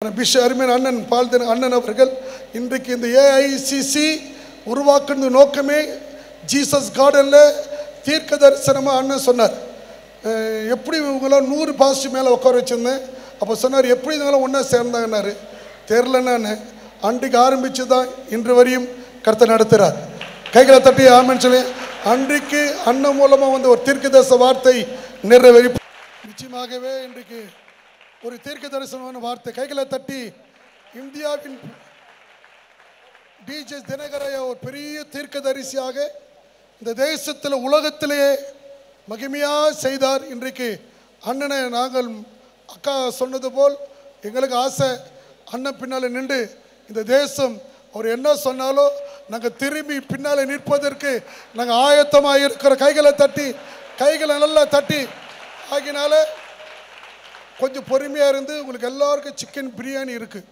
பிஷ அருமையான அண்ணன் பால்தன் அண்ணன் அவர்கள் இன்றைக்கு இந்த ஏஐசிசி உருவாக்குன நோக்கமே ஜீசஸ் கார்டனில் தீர்க்க தரிசனமாக அண்ணன் சொன்னார் அஹ் எப்படி இவங்களாம் நூறு பாசிட்டிவ் மேலே உட்கார வச்சுருந்தேன் அப்போ சொன்னார் எப்படி இவங்களாம் ஒன்றா சேர்ந்தாங்கன்னாரு தெரிலன்னு அன்றைக்கு ஆரம்பித்து தான் இன்று வரையும் கருத்தை நடத்துகிறார் கைகளை தட்டி ஆமென்னு சொல்லி அன்றைக்கு அண்ணன் மூலமாக வந்து ஒரு தீர்க்கதரிசன வார்த்தை நிறைவேறி நிச்சயமாகவே இன்றைக்கு ஒரு தீர்க்க தரிசனமான வார்த்தை கைகளை தட்டி இந்தியாவின் டிஜே தினகரையா ஒரு பெரிய தீர்க்கதரிசியாக இந்த தேசத்தில் உலகத்திலேயே மகிமையாக செய்தார் இன்றைக்கு அண்ணனை நாங்கள் அக்கா சொன்னது போல் எங்களுக்கு ஆசை அண்ணன் பின்னால் நின்று இந்த தேசம் அவர் என்ன சொன்னாலும் நாங்கள் திரும்பி பின்னால் நிற்பதற்கு நாங்கள் ஆயத்தமாக இருக்கிற கைகளை தட்டி கைகளை நல்லா தட்டி ஆகினால கொஞ்சம் பொறுமையாக இருந்து உங்களுக்கு எல்லாருக்கும் சிக்கன் பிரியாணி இருக்குது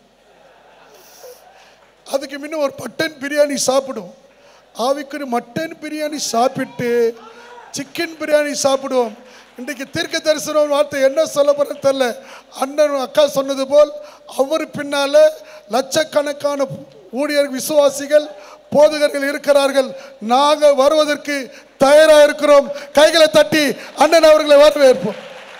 அதுக்கு முன்ன ஒரு மட்டன் பிரியாணி சாப்பிடுவோம் ஆவிக்குரிய மட்டன் பிரியாணி சாப்பிட்டு சிக்கன் பிரியாணி சாப்பிடுவோம் இன்றைக்கு தீர்க்க தரிசனம் வார்த்தை என்ன சொல்ல போறது தெரியல அண்ணன் அக்கா சொன்னது போல் அவர் பின்னால லட்சக்கணக்கான ஊழியர் விசுவாசிகள் போதகர்கள் இருக்கிறார்கள் நாங்கள் வருவதற்கு தயாராக இருக்கிறோம் கைகளை தட்டி அண்ணன் அவர்களை வரவேற்போம்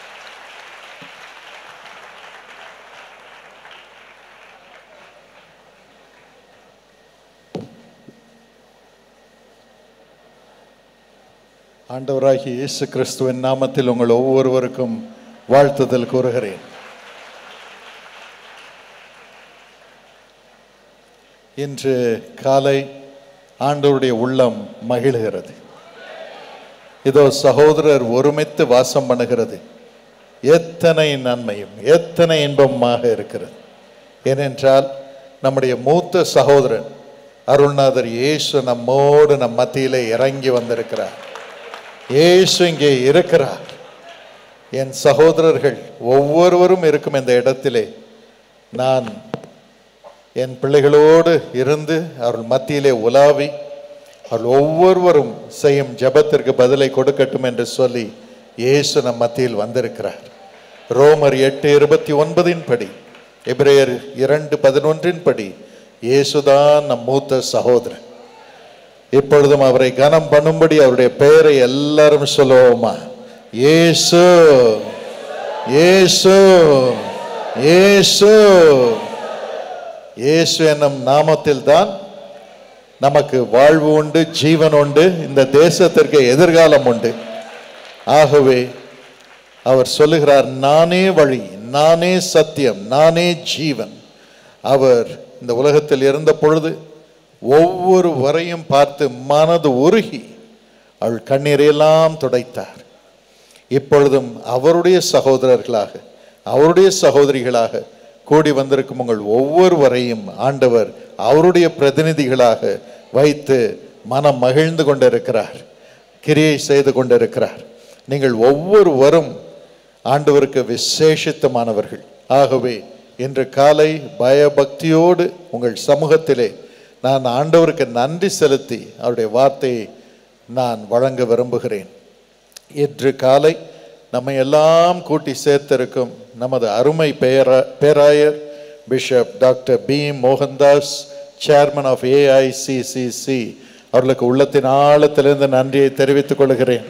ஆண்டவராகிய இயேசு கிறிஸ்துவின் நாமத்தில் உங்கள் ஒவ்வொருவருக்கும் வாழ்த்துதல் கூறுகிறேன் இன்று காலை ஆண்டவருடைய உள்ளம் மகிழுகிறது இதோ சகோதரர் ஒருமித்து வாசம் பண்ணுகிறது எத்தனை நன்மையும் எத்தனை இன்பமாக இருக்கிறது ஏனென்றால் நம்முடைய மூத்த சகோதரன் அருள்நாதர் இயேசு நம்மோடு நம் மத்தியிலே இறங்கி வந்திருக்கிறார் இயேசு இங்கே இருக்கிறார் என் சகோதரர்கள் ஒவ்வொருவரும் இருக்கும் இந்த இடத்திலே நான் என் பிள்ளைகளோடு இருந்து அவர்கள் மத்தியிலே உலாவி அவர்கள் ஒவ்வொருவரும் செய்யும் ஜெபத்திற்கு பதிலை கொடுக்கட்டும் என்று சொல்லி இயேசு நம் மத்தியில் வந்திருக்கிறார் ரோமர் எட்டு இருபத்தி ஒன்பதின் படி எபிரேயர் இரண்டு பதினொன்றின் படி இயேசுதான் நம் மூத்த சகோதரன் இப்பொழுதும் அவரை கனம் பண்ணும்படி அவருடைய பெயரை எல்லாரும் சொல்லுவோமா இயேசு இயேசு இயேசு இயேசு என்னும் நாமத்தில் தான் நமக்கு வாழ்வு உண்டு ஜீவன் உண்டு இந்த தேசத்திற்கு எதிர்காலம் உண்டு ஆகவே அவர் சொல்லுகிறார் நானே வழி நானே சத்தியம் நானே ஜீவன் அவர் இந்த உலகத்தில் இருந்த பொழுது ஒவ்வொரு வரையும் பார்த்து மனது உருகி அவள் கண்ணீரையெல்லாம் துடைத்தார் இப்பொழுதும் அவருடைய சகோதரர்களாக அவருடைய சகோதரிகளாக கூடி வந்திருக்கும் உங்கள் ஒவ்வொருவரையும் ஆண்டவர் அவருடைய பிரதிநிதிகளாக வைத்து மனம் மகிழ்ந்து கொண்டிருக்கிறார் கிரியை செய்து கொண்டிருக்கிறார் நீங்கள் ஒவ்வொருவரும் ஆண்டவருக்கு விசேஷித்தமானவர்கள் ஆகவே இன்று காலை பயபக்தியோடு உங்கள் சமூகத்திலே நான் ஆண்டவருக்கு நன்றி செலுத்தி அவருடைய வார்த்தையை நான் வழங்க விரும்புகிறேன் இன்று காலை நம்மை எல்லாம் கூட்டி சேர்த்திருக்கும் நமது அருமை பெயர பேராயர் bishop doctor P Mohandas chairman of AICCC அவர்களுக்கு உள்ளத்தின் ஆழத்திலிருந்து நன்றியை தெரிவித்துக் கொள்கிறேன்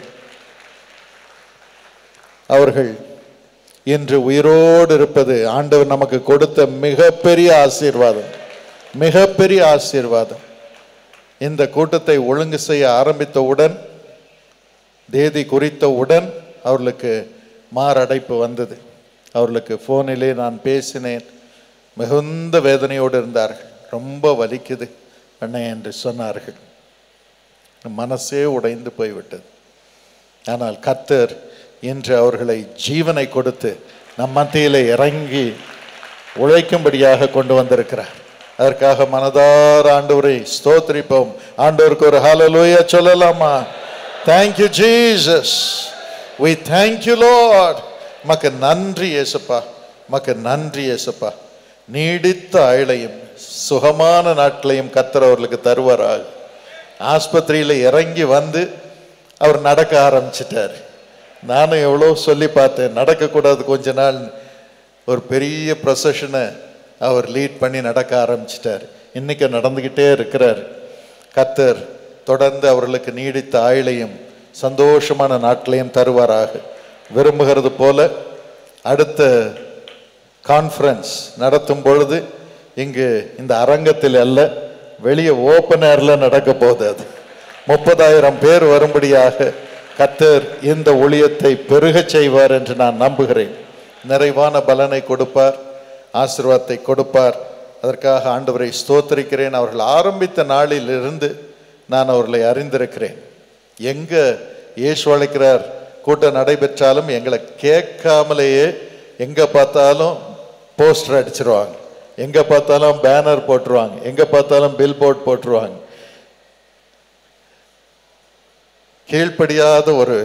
அவர்கள் இன்று உயிரோடு இருப்பது ஆண்டவர் நமக்கு கொடுத்த மிகப்பெரிய ஆசீர்வாதம் மிகப்பெரிய ஆசீர்வாதம் இந்த கூட்டத்தை ஒழுங்கு செய்ய ஆரம்பித்தவுடன் தேதி குறித்தவுடன் அவர்களுக்கு மாரடைப்பு வந்தது அவர்களுக்கு ஃபோனிலே நான் பேசினேன் மிகுந்த வேதனையோடு இருந்தார்கள் ரொம்ப வலிக்குது அண்ணே என்று சொன்னார்கள் மனசே உடைந்து போய்விட்டது ஆனால் கர்த்தர் இன்று அவர்களை ஜீவனை கொடுத்து நம் மத்தியிலே இறங்கி உழைக்கும்படியாக கொண்டு வந்திருக்கிறார் அதற்காக மனதார ஆண்டவரை ஸ்தோத்திரிப்போம் ஆண்டவருக்கு ஒரு ஹalleluya சொல்லலாமா thank you Jesus we thank you lord மக்கு நன்றி இயேசுப்பா மக்கு நன்றி இயேசுப்பா நீடித்த ஆயுளையும் சுகமான நாட்களையும் கத்தர் அவர்களுக்கு தருவாராக ஆஸ்பத்திரியில் இறங்கி வந்து அவர் நடக்க ஆரம்பிச்சிட்டார் நானும் எவ்வளோ சொல்லி பார்த்தேன் நடக்கக்கூடாது கொஞ்ச நாள் ஒரு பெரிய ப்ரொசஷனை அவர் லீட் பண்ணி நடக்க ஆரம்பிச்சிட்டார் இன்னைக்கு நடந்துக்கிட்டே இருக்கிறார் கத்தர் தொடர்ந்து அவர்களுக்கு நீடித்த ஆயுளையும் சந்தோஷமான நாட்களையும் தருவாராக விரும்புகிறது போல அடுத்த கான்ஃபரன்ஸ் நடத்தும் பொழுது இங்கு இந்த அரங்கத்தில் அல்ல வெளியே ஓப்பன் ஏர்ல நடக்க போகுது அது முப்பதாயிரம் பேர் வரும்படியாக கத்தர் இந்த ஒளியத்தை பெருகச் செய்வார் என்று நான் நம்புகிறேன் நிறைவான பலனை கொடுப்பார் ஆசீர்வாதத்தை கொடுப்பார் அதற்காக ஆண்டவரை ஸ்தோத்திரிக்கிறேன் அவர்கள் ஆரம்பித்த நாளில் இருந்து நான் அவர்களை அறிந்திருக்கிறேன் எங்க இயேசு அழைக்கிறார் கூட்டம் நடைபெற்றாலும் எங்களை கேட்காமலேயே எங்க பார்த்தாலும் போஸ்டர் அடிச்சிருவாங்க எங்க பார்த்தாலும் பேனர் போட்டுருவாங்க எங்க பார்த்தாலும் பில் போர்ட் போட்டுருவாங்க கீழ்ப்படியாத ஒரு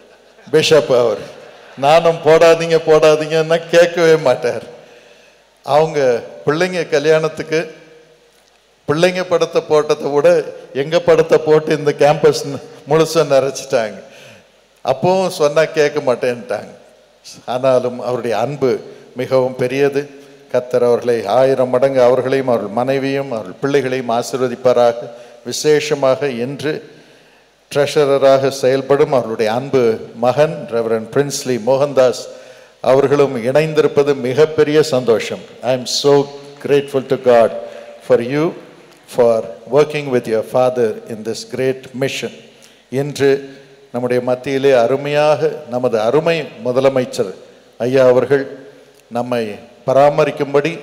பிஷப் அவர் நானும் போடாதீங்க போடாதீங்கன்னா கேட்கவே மாட்டார் அவங்க பிள்ளைங்க கல்யாணத்துக்கு பிள்ளைங்க படத்தை போட்டதை விட எங்க படத்தை போட்டு இந்த கேம்பஸ் முழுசா நிறைச்சிட்டாங்க அப்பவும் சொன்னா கேட்க மாட்டேன்ட்டாங்க ஆனாலும் அவருடைய அன்பு மிகவும் பெரியது கத்தர் அவர்களை ஆயிரம் மடங்கு அவர்களையும் அவர்கள் மனைவியும் அவர்கள் பிள்ளைகளையும் ஆசீர்வதிப்பாராக விசேஷமாக என்று ட்ரெஷரராக செயல்படும் அவருடைய அன்பு மகன் ரெவரன் பிரின்ஸ்லி மோகன்தாஸ் அவர்களும் இணைந்திருப்பது மிகப்பெரிய சந்தோஷம் I am so grateful to God for you for working with your father in this great mission இன்று நம்முடைய மத்தியிலே அருமையாக நமது அருமை முதலமைச்சர் ஐயா அவர்கள் நம்மை பராமரிக்கும்படி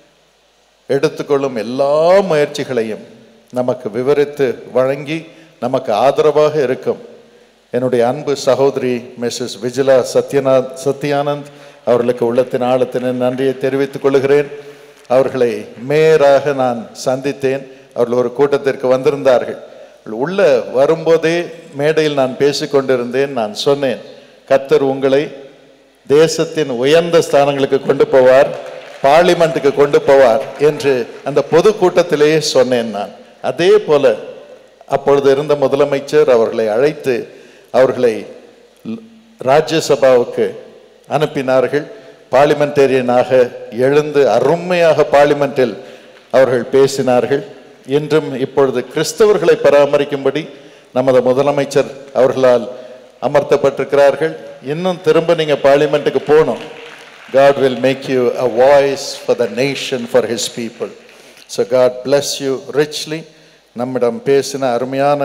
எடுத்துக்கொள்ளும் எல்லா முயற்சிகளையும் நமக்கு விவரித்து வழங்கி நமக்கு ஆதரவாக இருக்கும் என்னுடைய அன்பு சகோதரி மிஸ்ஸஸ் விஜிலா சத்யநாத் சத்யானந்த் அவர்களுக்கு உள்ளத்தின் ஆழத்தின் நன்றியை தெரிவித்துக் கொள்கிறேன் அவர்களை மேயராக நான் சந்தித்தேன் அவர்கள் ஒரு கூட்டத்திற்கு வந்திருந்தார்கள் உள்ள வரும்போதே மேடையில் நான் பேசிக்கொண்டிருந்தேன் நான் சொன்னேன் கத்தர் உங்களை தேசத்தின் உயர்ந்த ஸ்தானங்களுக்கு கொண்டு போவார் பார்லிமெண்ட்டுக்கு கொண்டு போவார் என்று அந்த பொது கூட்டத்திலேயே சொன்னேன் நான் அதே போல அப்பொழுது இருந்த முதலமைச்சர் அவர்களை அழைத்து அவர்களை ல்- ராஜ்யசபாவுக்கு அனுப்பினார்கள் பார்லிமெண்டேரியனாக எழுந்து அருமையாக பார்லிமெண்டில் அவர்கள் பேசினார்கள் இன்றும் இப்பொழுது கிறிஸ்தவர்களை பராமரிக்கும்படி நமது முதலமைச்சர் அவர்களால் அமர்த்தப்பட்டிருக்கிறார்கள் இன்னும் திரும்ப நீங்க பார்லிமெண்ட்டுக்கு போகணும் God will make you a voice for the nation, for his people. So God bless you richly. நம்மிடம் பேசின அருமையான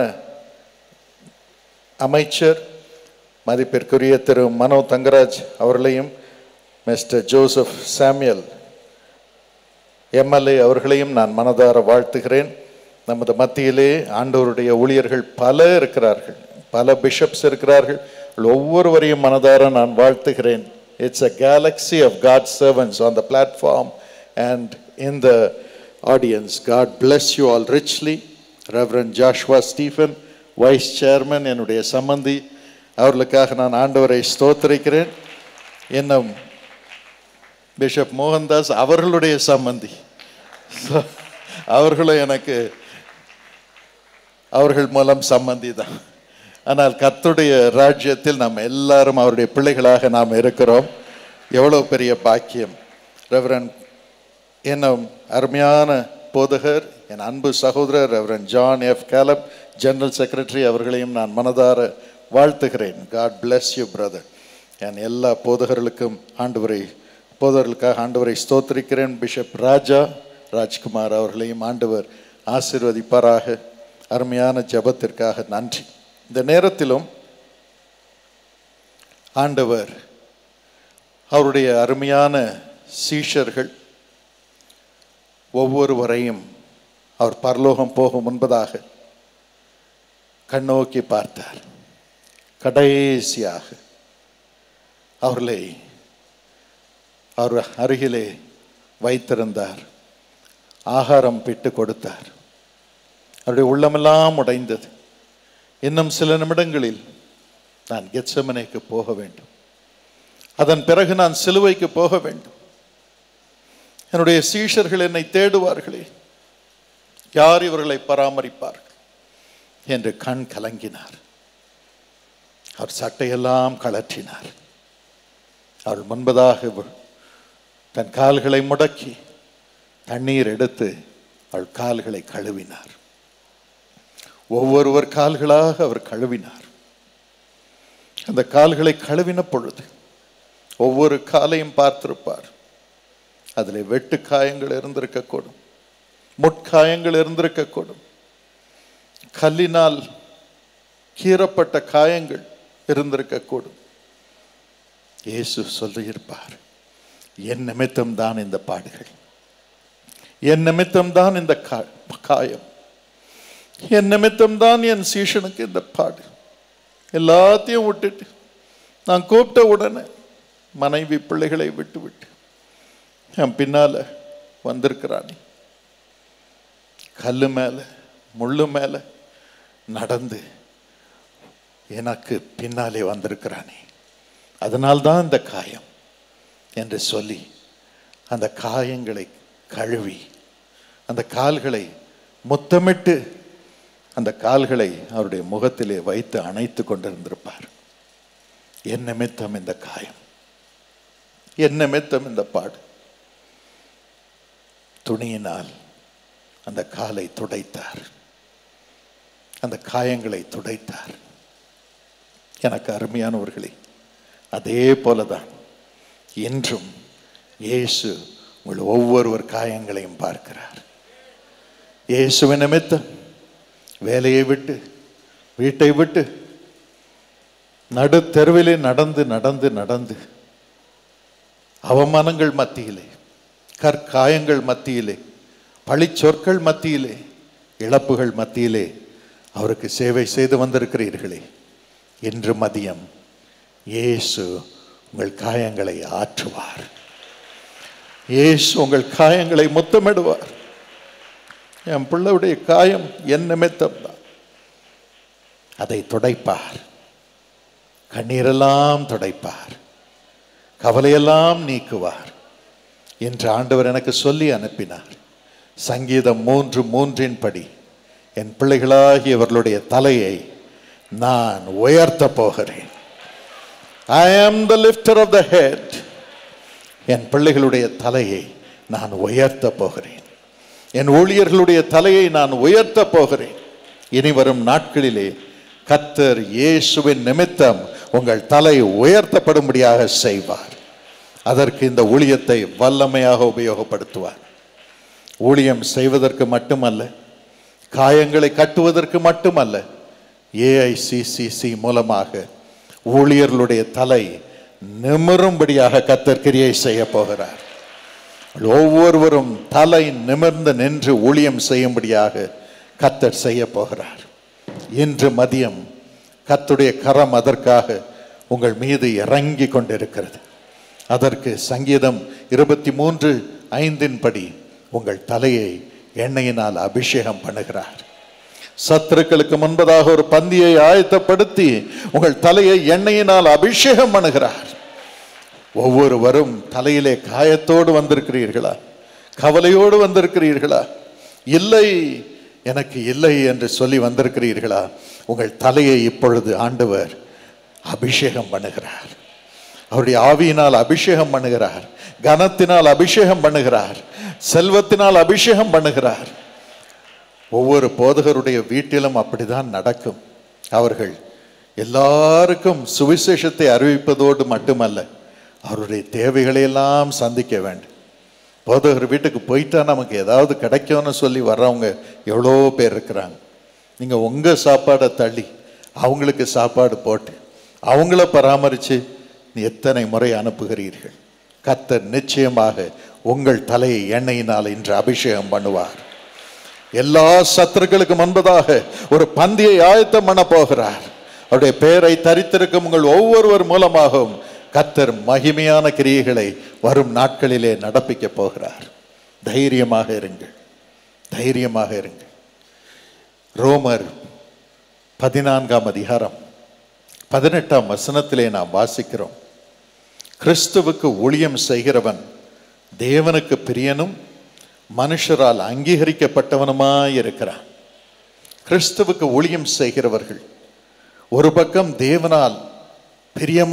அமைச்சர் மதிப்பிற்குரிய திரு மனோ தங்கராஜ் அவர்களையும் மிஸ்டர் ஜோசப் சாமுவேல் எம்எல்ஏ அவர்களையும் நான் மனதார வாழ்த்துகிறேன் நமது மத்தியிலே ஆண்டவருடைய ஊழியர்கள் பல இருக்கிறார்கள் பல பிஷப்ஸ் இருக்கிறார்கள் ஒவ்வொருவரையும் மனதார நான் வாழ்த்துகிறேன் it's a galaxy of God servants on the platform and in the audience God bless you all richly reverend Joshua Stephen vice chairman என்னுடைய சம்மந்தி அவர்களுக்காக நான் ஆண்டவரை ஸ்தோத்திரிக்கிறேன் இன்னும் பிஷப் மோகன்தாஸ் அவர்களுடைய சம்பந்தி So, அவர்களும் எனக்கு அவர்கள் மூலம் சம்பந்தி தான் ஆனால் கர்த்தருடைய ராஜ்யத்தில் நாம் எல்லாரும் அவருடைய பிள்ளைகளாக நாம் இருக்கிறோம் எவ்வளவு பெரிய பாக்கியம் ரெவரன் இன்னும் அருமையான போதகர் என் அன்பு சகோதரர் reverend John F Caleb general secretary அவர்களையும் நான் மனதார வாழ்த்துகிறேன் காட் bless யூ பிரதர் என் எல்லா போதகர்களுக்கும் ஆண்டவரை போதகர்களுக்காக ஆண்டவரை ஸ்தோத்திரிக்கிறேன் பிஷப் ராஜா ராஜ்குமார் அவர்களையும் ஆண்டவர் ஆசீர்வதிப்பாராக அருமையான ஜெபத்திற்காக நன்றி இந்த நேரத்திலும் ஆண்டவர் அவருடைய அருமையான சீஷர்கள் ஒவ்வொருவரையும் அவர் பரலோகம் போகும் முன்பதாக கண்ணோக்கி பார்த்தார் கடைசியாக அவர்களை அவர் அருகிலே வைத்திருந்தார் ஆகாரம் பிட்டு கொடுத்தார் அவருடைய உள்ளமெல்லாம் உடைந்தது இன்னும் சில நிமிடங்களில் நான் கெத்சமனைக்கு போக வேண்டும் அதன் பிறகு நான் சிலுவைக்கு போக வேண்டும் என்னுடைய சீஷர்கள் என்னை தேடுவார்களே யார் இவர்களை பராமரிப்பார்கள் என்று கண் கலங்கினார் அவர் சட்டையெல்லாம் கழற்றினார் அவள் முன்பதாக வ- தன் கால்களை முடக்கி தண்ணீர் எடுத்து அவள் கால்களை கழுவினார் ஒவ்வொருவர் கால்களாக அவர் கழுவினார் அந்த கால்களை கழுவின பொழுது ஒவ்வொரு காலையும் பார்த்திருப்பார் அதில் வெட்டு காயங்கள் இருந்திருக்கக்கூடும் முட்காயங்கள் இருந்திருக்கக்கூடும் கல்லினால் கீறப்பட்ட காயங்கள் இருந்திருக்கக்கூடும் இயேசு சொல்லியிருப்பார் என் நிமித்தம் தான் இந்த பாடுகள் என் நிமித்தம் தான் இந்த கா- காயம் என் நிமித்தம் தான் என் சீஷனுக்கு இந்த பாடு எல்லாத்தையும் விட்டுட்டு நான் கூப்பிட்ட உடனே மனைவி பிள்ளைகளை விட்டு விட்டு என் பின்னால வந்திருக்கிறானே கல்லு மேல முள்ளு மேல நடந்து எனக்கு பின்னாலே வந்திருக்கிறானே அதனால்தான் இந்த காயம் என்று சொல்லி அந்த காயங்களை கழுவி அந்த கால்களை முத்தமிட்டு அந்த கால்களை அவருடைய முகத்திலே வைத்து அணைத்து கொண்டிருந்திருப்பார் என் நிமித்தம் இந்த காயம் என் நிமித்தம் இந்த பாடு துணியினால் அந்த காலை துடைத்தார் அந்த காயங்களை துடைத்தார் எனக்கு அருமையானவர்களே அதே போலதான் இன்றும் இயேசு உங்கள் ஒவ்வொருவர் காயங்களையும் பார்க்கிறார் இயேசுவின் நிமித்தம் வேலையை விட்டு வீட்டை விட்டு நடு தெருவிலே நடந்து நடந்து நடந்து அவமானங்கள் மத்தியிலே கற்காயங்கள் மத்தியிலே பழிச்சொற்கள் மத்தியிலே இழப்புகள் மத்தியிலே அவருக்கு சேவை செய்து வந்திருக்கிறீர்களே இன்று மதியம் இயேசு உங்கள் காயங்களை ஆற்றுவார் இயேசு உங்கள் காயங்களை முத்தமிடுவார் என் பிள்ளையுடைய காயம் என் நிமித்தம் தான் அதை துடைப்பார் கண்ணீரெல்லாம் துடைப்பார் கவலையெல்லாம் நீக்குவார் என்று ஆண்டவர் எனக்கு சொல்லி அனுப்பினார் சங்கீதம் மூன்று மூன்றின் படி என் பிள்ளைகளாகியவர்களுடைய தலையை நான் உயர்த்த போகிறேன் I am the lifter of the head என் பிள்ளைகளுடைய தலையை நான் உயர்த்த போகிறேன் என் ஊழியர்களுடைய தலையை நான் உயர்த்த போகிறேன் இனி வரும் நாட்களிலே கத்தர் இயேசுவின் நிமித்தம் உங்கள் தலை உயர்த்தப்படும்படியாக செய்வார் அதற்கு இந்த ஊழியத்தை வல்லமையாக உபயோகப்படுத்துவார் ஊழியம் செய்வதற்கு மட்டுமல்ல காயங்களை கட்டுவதற்கு மட்டுமல்ல ஏஐசிசிசி மூலமாக ஊழியர்களுடைய தலை நிமிரும்படியாக கத்தர் கிரியை செய்ய போகிறார் ஒவ்வொருவரும் தலை நிமிர்ந்து நின்று ஊழியம் செய்யும்படியாக கத்தர் செய்ய போகிறார் இன்று மதியம் கத்துடைய கரம் அதற்காக உங்கள் மீது இறங்கி கொண்டிருக்கிறது அதற்கு சங்கீதம் இருபத்தி மூன்று ஐந்தின் படி உங்கள் தலையை எண்ணெயினால் அபிஷேகம் பண்ணுகிறார் சத்துருக்களுக்கு முன்பதாக ஒரு பந்தியை ஆயத்தப்படுத்தி உங்கள் தலையை எண்ணெயினால் அபிஷேகம் பண்ணுகிறார் ஒவ்வொருவரும் தலையிலே காயத்தோடு வந்திருக்கிறீர்களா கவலையோடு வந்திருக்கிறீர்களா இல்லை எனக்கு இல்லை என்று சொல்லி வந்திருக்கிறீர்களா உங்கள் தலையை இப்பொழுது ஆண்டவர் அபிஷேகம் பண்ணுகிறார் அவருடைய ஆவியினால் அபிஷேகம் பண்ணுகிறார் கனத்தினால் அபிஷேகம் பண்ணுகிறார் செல்வத்தினால் அபிஷேகம் பண்ணுகிறார் ஒவ்வொரு போதகருடைய வீட்டிலும் அப்படிதான் நடக்கும் அவர்கள் எல்லாருக்கும் சுவிசேஷத்தை அறிவிப்பதோடு மட்டுமல்ல அவருடைய தேவைகளை எல்லாம் சந்திக்க வேண்டும் போதகர் வீட்டுக்கு போயிட்டா நமக்கு ஏதாவது கிடைக்கும்னு சொல்லி வர்றவங்க எவ்வளோ பேர் இருக்கிறாங்க நீங்கள் உங்கள் சாப்பாடை தள்ளி அவங்களுக்கு சாப்பாடு போட்டு அவங்கள பராமரித்து எத்தனை முறை அனுப்புகிறீர்கள் கத்தர் நிச்சயமாக உங்கள் தலையை எண்ணெயினால் இன்று அபிஷேகம் பண்ணுவார் எல்லா சத்துருக்களுக்கு முன்பதாக ஒரு பந்தியை ஆயத்தம் பண்ண போகிறார் அவருடைய பெயரை தரித்திருக்கும் உங்கள் ஒவ்வொருவர் மூலமாகவும் கத்தர் மகிமையான கிரியைகளை வரும் நாட்களிலே நடப்பிக்க போகிறார் தைரியமாக இருங்கள் தைரியமாக இருங்கள் ரோமர் பதினான்காம் அதிகாரம் பதினெட்டாம் வசனத்திலே நாம் வாசிக்கிறோம் கிறிஸ்துவுக்கு ஊழியம் செய்கிறவன் தேவனுக்கு பிரியனும் மனுஷரால் அங்கீகரிக்கப்பட்டவனுமாய் இருக்கிறான் கிறிஸ்துவுக்கு ஊழியம் செய்கிறவர்கள் ஒரு பக்கம் தேவனால்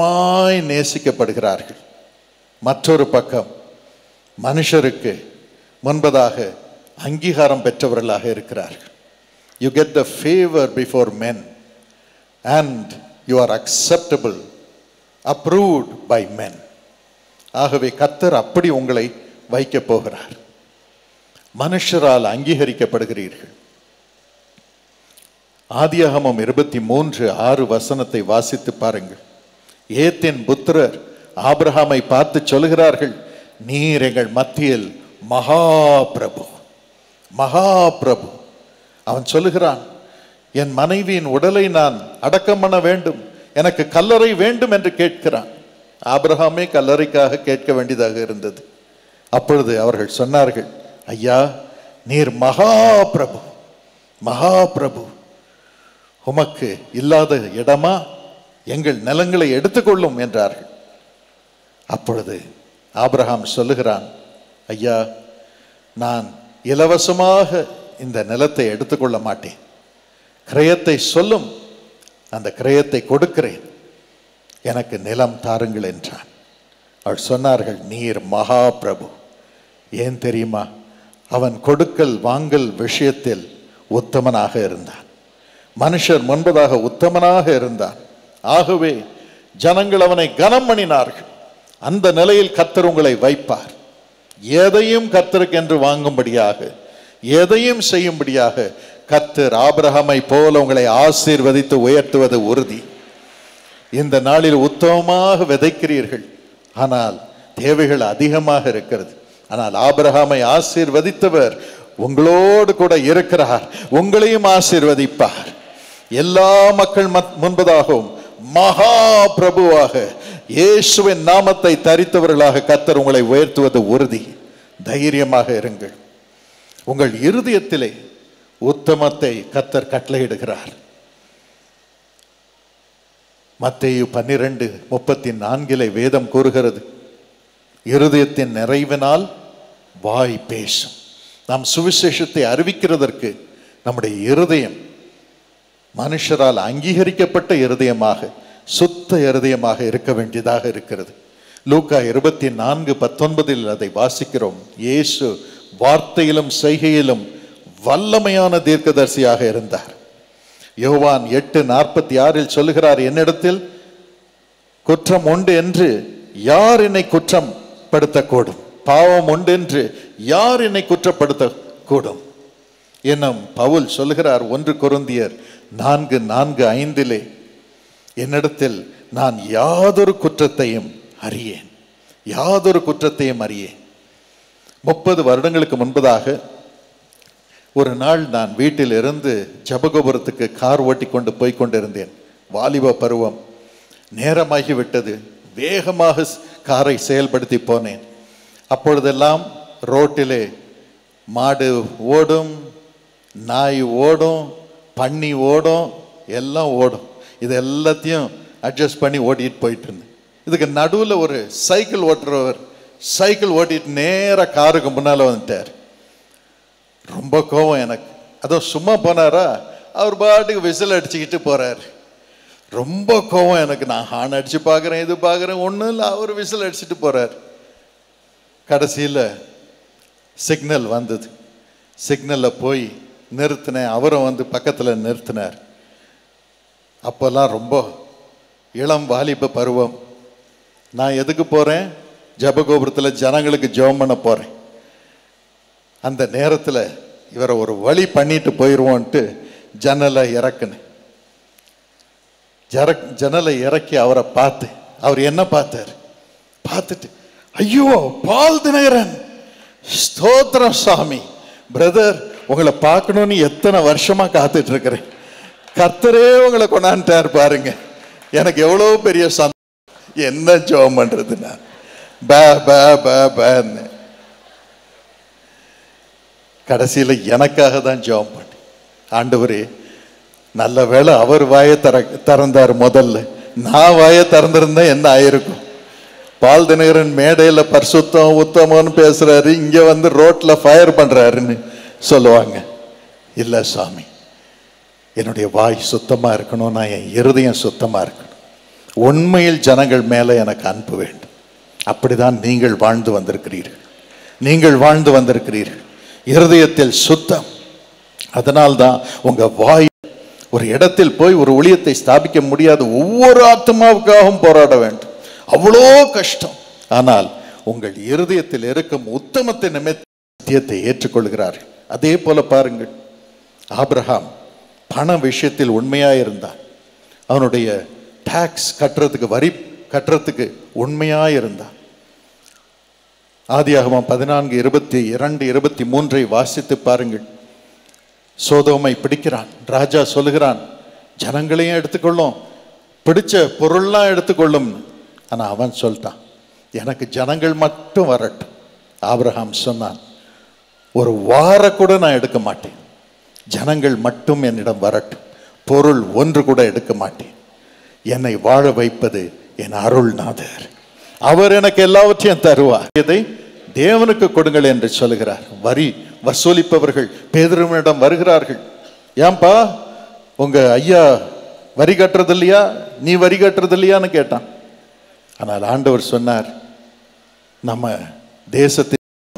பிரியமாய் நேசிக்கப்படுகிறார்கள் மற்றொரு பக்கம் மனுஷருக்கு முன்பதாக அங்கீகாரம் பெற்றவர்களாக இருக்கிறார்கள் you get the favour before men and you are acceptable approved by men ஆகவே கத்தர் அப்படி உங்களை வைக்கப் போகிறார் மனுஷரால் அங்கீகரிக்கப்படுகிறீர்கள் ஆதியாகமம் இருபத்தி மூன்று ஆறு வசனத்தை வாசித்து பாருங்கள் ஏத்தின் புத்திரர் ஆபிரகாமை பார்த்து சொல்கிறார்கள் நீர் எங்கள் மத்தியில் மகா பிரபு மகா பிரபு அவன் சொல்லுகிறான் என் மனைவியின் உடலை நான் அடக்கம் பண்ண வேண்டும் எனக்கு கல்லறை வேண்டும் என்று கேட்கிறான் ஆபிரகாமே கல்லறைக்காக கேட்க வேண்டியதாக இருந்தது அப்பொழுது அவர்கள் சொன்னார்கள் ஐயா நீர் மகா பிரபு மகா பிரபு உமக்கு இல்லாத இடமா எங்கள் நிலங்களை எடுத்துக்கொள்ளும் என்றார்கள் அப்பொழுது ஆபிரகாம் சொல்லுகிறான் ஐயா நான் இலவசமாக இந்த நிலத்தை எடுத்துக்கொள்ள மாட்டேன் கிரயத்தை சொல்லும் அந்த கிரயத்தை கொடுக்கிறேன் எனக்கு நிலம் தாருங்கள் என்றான் அவள் சொன்னார்கள் நீர் மகா பிரபு ஏன் தெரியுமா அவன் கொடுக்கல் வாங்கல் விஷயத்தில் உத்தமனாக இருந்தான் மனுஷர் முன்பதாக உத்தமனாக இருந்தான் ஆகவே ஜனங்கள் அவனை கனம் பண்ணினார்கள் அந்த நிலையில் கத்தர் உங்களை வைப்பார் எதையும் கத்தருக்கு என்று வாங்கும்படியாக எதையும் செய்யும்படியாக கத்தர் ஆபிரகாமை போல உங்களை ஆசீர்வதித்து உயர்த்துவது உறுதி இந்த நாளில் உத்தமமாக விதைக்கிறீர்கள் ஆனால் தேவைகள் அதிகமாக இருக்கிறது ஆனால் ஆபிரகாமை ஆசீர்வதித்தவர் உங்களோடு கூட இருக்கிறார் உங்களையும் ஆசீர்வதிப்பார் எல்லா மக்கள் மத்- முன்பதாகவும் மகா பிரபுவாக இயேசுவின் நாமத்தை தரித்தவர்களாக கத்தர் உங்களை உயர்த்துவது உறுதி தைரியமாக இருங்கள் உங்கள் இருதயத்திலே உத்தமத்தை கத்தர் கட்டளையிடுகிறார் மத்தேயு பன்னிரண்டு முப்பத்தி நான்கிலே வேதம் கூறுகிறது இருதயத்தின் நிறைவினால் வாய் பேசும் நாம் சுவிசேஷத்தை அறிவிக்கிறதற்கு நம்முடைய இருதயம் மனுஷரால் அங்கீகரிக்கப்பட்ட இருதயமாக சுத்த இருதயமாக இருக்க வேண்டியதாக இருக்கிறது லூக்கா இருபத்தி நான்கு பத்தொன்பதில் அதை வாசிக்கிறோம் இயேசு வார்த்தையிலும் செய்கையிலும் வல்லமையான தீர்க்கதரிசியாக இருந்தார் யோவான் எட்டு நாற்பத்தி ஆறில் சொல்லுகிறார் என்னிடத்தில் குற்றம் உண்டு என்று யார் என்னை குற்றம் படுத்தக்கூடும் பாவம் உண்டு என்று யார் என்னை குற்றப்படுத்த கூடும் என்னும் பவுல் சொல்லுகிறார் ஒன்று கொருந்தியர் நான்கு நான்கு ஐந்திலே என்னிடத்தில் நான் யாதொரு குற்றத்தையும் அறியேன் யாதொரு குற்றத்தையும் அறியேன் முப்பது வருடங்களுக்கு முன்பதாக ஒரு நாள் நான் வீட்டில் இருந்து ஜபகோபுரத்துக்கு கார் ஓட்டி கொண்டு போய் கொண்டிருந்தேன் வாலிப பருவம் நேரமாகி விட்டது வேகமாக ஸ்- காரை செயல்படுத்தி போனேன் அப்பொழுதெல்லாம் ரோட்டிலே மாடு ஓடும் நாய் ஓடும் பன்னி ஓடும் எல்லாம் ஓடும் இது எல்லாத்தையும் அட்ஜஸ்ட் பண்ணி ஓட்டிட்டு போயிட்டு இருந்தேன் இதுக்கு நடுவில் ஒரு சைக்கிள் ஓட்டுறவர் சைக்கிள் ஓட்டிட்டு நேராக காருக்கு முன்னால் வந்துட்டார் ரொம்ப கோவம் எனக்கு அதோ சும்மா போனாரா அவர் பாட்டுக்கு விசில் அடிச்சுக்கிட்டு போறாரு ரொம்ப கோவம் எனக்கு நான் ஹார்ன் அடிச்சு பார்க்குறேன் இது பார்க்குறேன் ஒன்றும் இல்லை அவர் விசில் அடிச்சுட்டு போறார் கடைசியில் சிக்னல் வந்தது சிக்னலில் போய் நிறுத்தினேன் அவரும் வந்து பக்கத்தில் நிறுத்தினார் அப்போல்லாம் ரொம்ப இளம் வாலிப பருவம் நான் எதுக்கு போகிறேன் ஜபகோபுரத்தில் ஜனங்களுக்கு ஜெபம் பண்ண போகிறேன் அந்த நேரத்தில் இவரை ஒரு வழி பண்ணிட்டு போயிடுவோன்ட்டு ஜன்னலை இறக்குனேன் ஜர ஜன்னலை இறக்கி அவரை பார்த்து அவர் என்ன பார்த்தார் பார்த்துட்டு ஐயோ பால் தினகரன் ஸ்தோத்திரம் சாமி பிரதர் உங்களை பார்க்கணும்னு எத்தனை வருஷமா காத்துட்டு இருக்கிறேன் கர்த்தரே உங்களை கொண்டாந்துட்டார் பாருங்க எனக்கு எவ்வளோ பெரிய சந்தோஷம் என்ன ஜோம் பண்றது நான் பே பே பே பேன்னு கடைசியில் எனக்காக தான் ஜெபம் பண்ணி ஆண்டவரே நல்ல வேளை அவர் வாயை திற திறந்தார் முதல்ல நான் வாயை திறந்திருந்தா என்ன ஆயிருக்கும் பால் தினகரன் மேடையில் பரிசுத்தம் உத்தமம்னு பேசுறாரு இங்க வந்து ரோட்ல ஃபயர் பண்றாருன்னு சொல்லுவாங்க இல்லை சாமி என்னுடைய வாய் சுத்தமா இருக்கணும் நான் என் இருதயம் சுத்தமா இருக்கணும் உண்மையில் ஜனங்கள் மேலே எனக்கு அன்பு வேண்டும் அப்படிதான் நீங்கள் வாழ்ந்து வந்திருக்கிறீர்கள் நீங்கள் வாழ்ந்து வந்திருக்கிறீர்கள் இருதயத்தில் சுத்தம் அதனால்தான் உங்க வாய் ஒரு இடத்தில் போய் ஒரு ஊழியத்தை ஸ்தாபிக்க முடியாது ஒவ்வொரு ஆத்மாவுக்காகவும் போராட வேண்டும் அவ்வளோ கஷ்டம் ஆனால் உங்கள் இருதயத்தில் இருக்கும் உத்தமத்தை நிமித்த சத்தியத்தை ஏற்றுக்கொள்கிறார்கள் அதே போல பாருங்கள் ஆபிரகாம் பண விஷயத்தில் உண்மையாக இருந்தான் அவனுடைய டாக்ஸ் கட்டுறதுக்கு வரி கட்டுறதுக்கு உண்மையாக இருந்தான் ஆதியாகமம் பதினான்கு இருபத்தி இரண்டு இருபத்தி மூன்றை வாசித்து பாருங்கள் சோதோமை பிடிக்கிறான் ராஜா சொல்லுகிறான் ஜனங்களையும் எடுத்துக்கொள்ளும் பிடிச்ச பொருள்லாம் எடுத்துக்கொள்ளும் ஆனா அவன் சொல்லிட்டான் எனக்கு ஜனங்கள் மட்டும் வரட்டும் ஆபிரகாம் சொன்னான் ஒரு வார கூட நான் எடுக்க மாட்டேன் ஜனங்கள் மட்டும் என்னிடம் வரட்டும் பொருள் ஒன்று கூட எடுக்க மாட்டேன் என்னை வாழ வைப்பது என் அருள்நாதர் அவர் எனக்கு எல்லாவற்றையும் தருவார் இதை தேவனுக்கு கொடுங்கள் என்று சொல்கிறார் வரி வசூலிப்பவர்கள் பேதருவனிடம் வருகிறார்கள் ஏன்பா உங்க ஐயா வரி கட்டுறது இல்லையா நீ வரி கட்டுறது இல்லையான்னு கேட்டான் ஆனால் ஆண்டவர் சொன்னார் நம்ம தேசத்தில்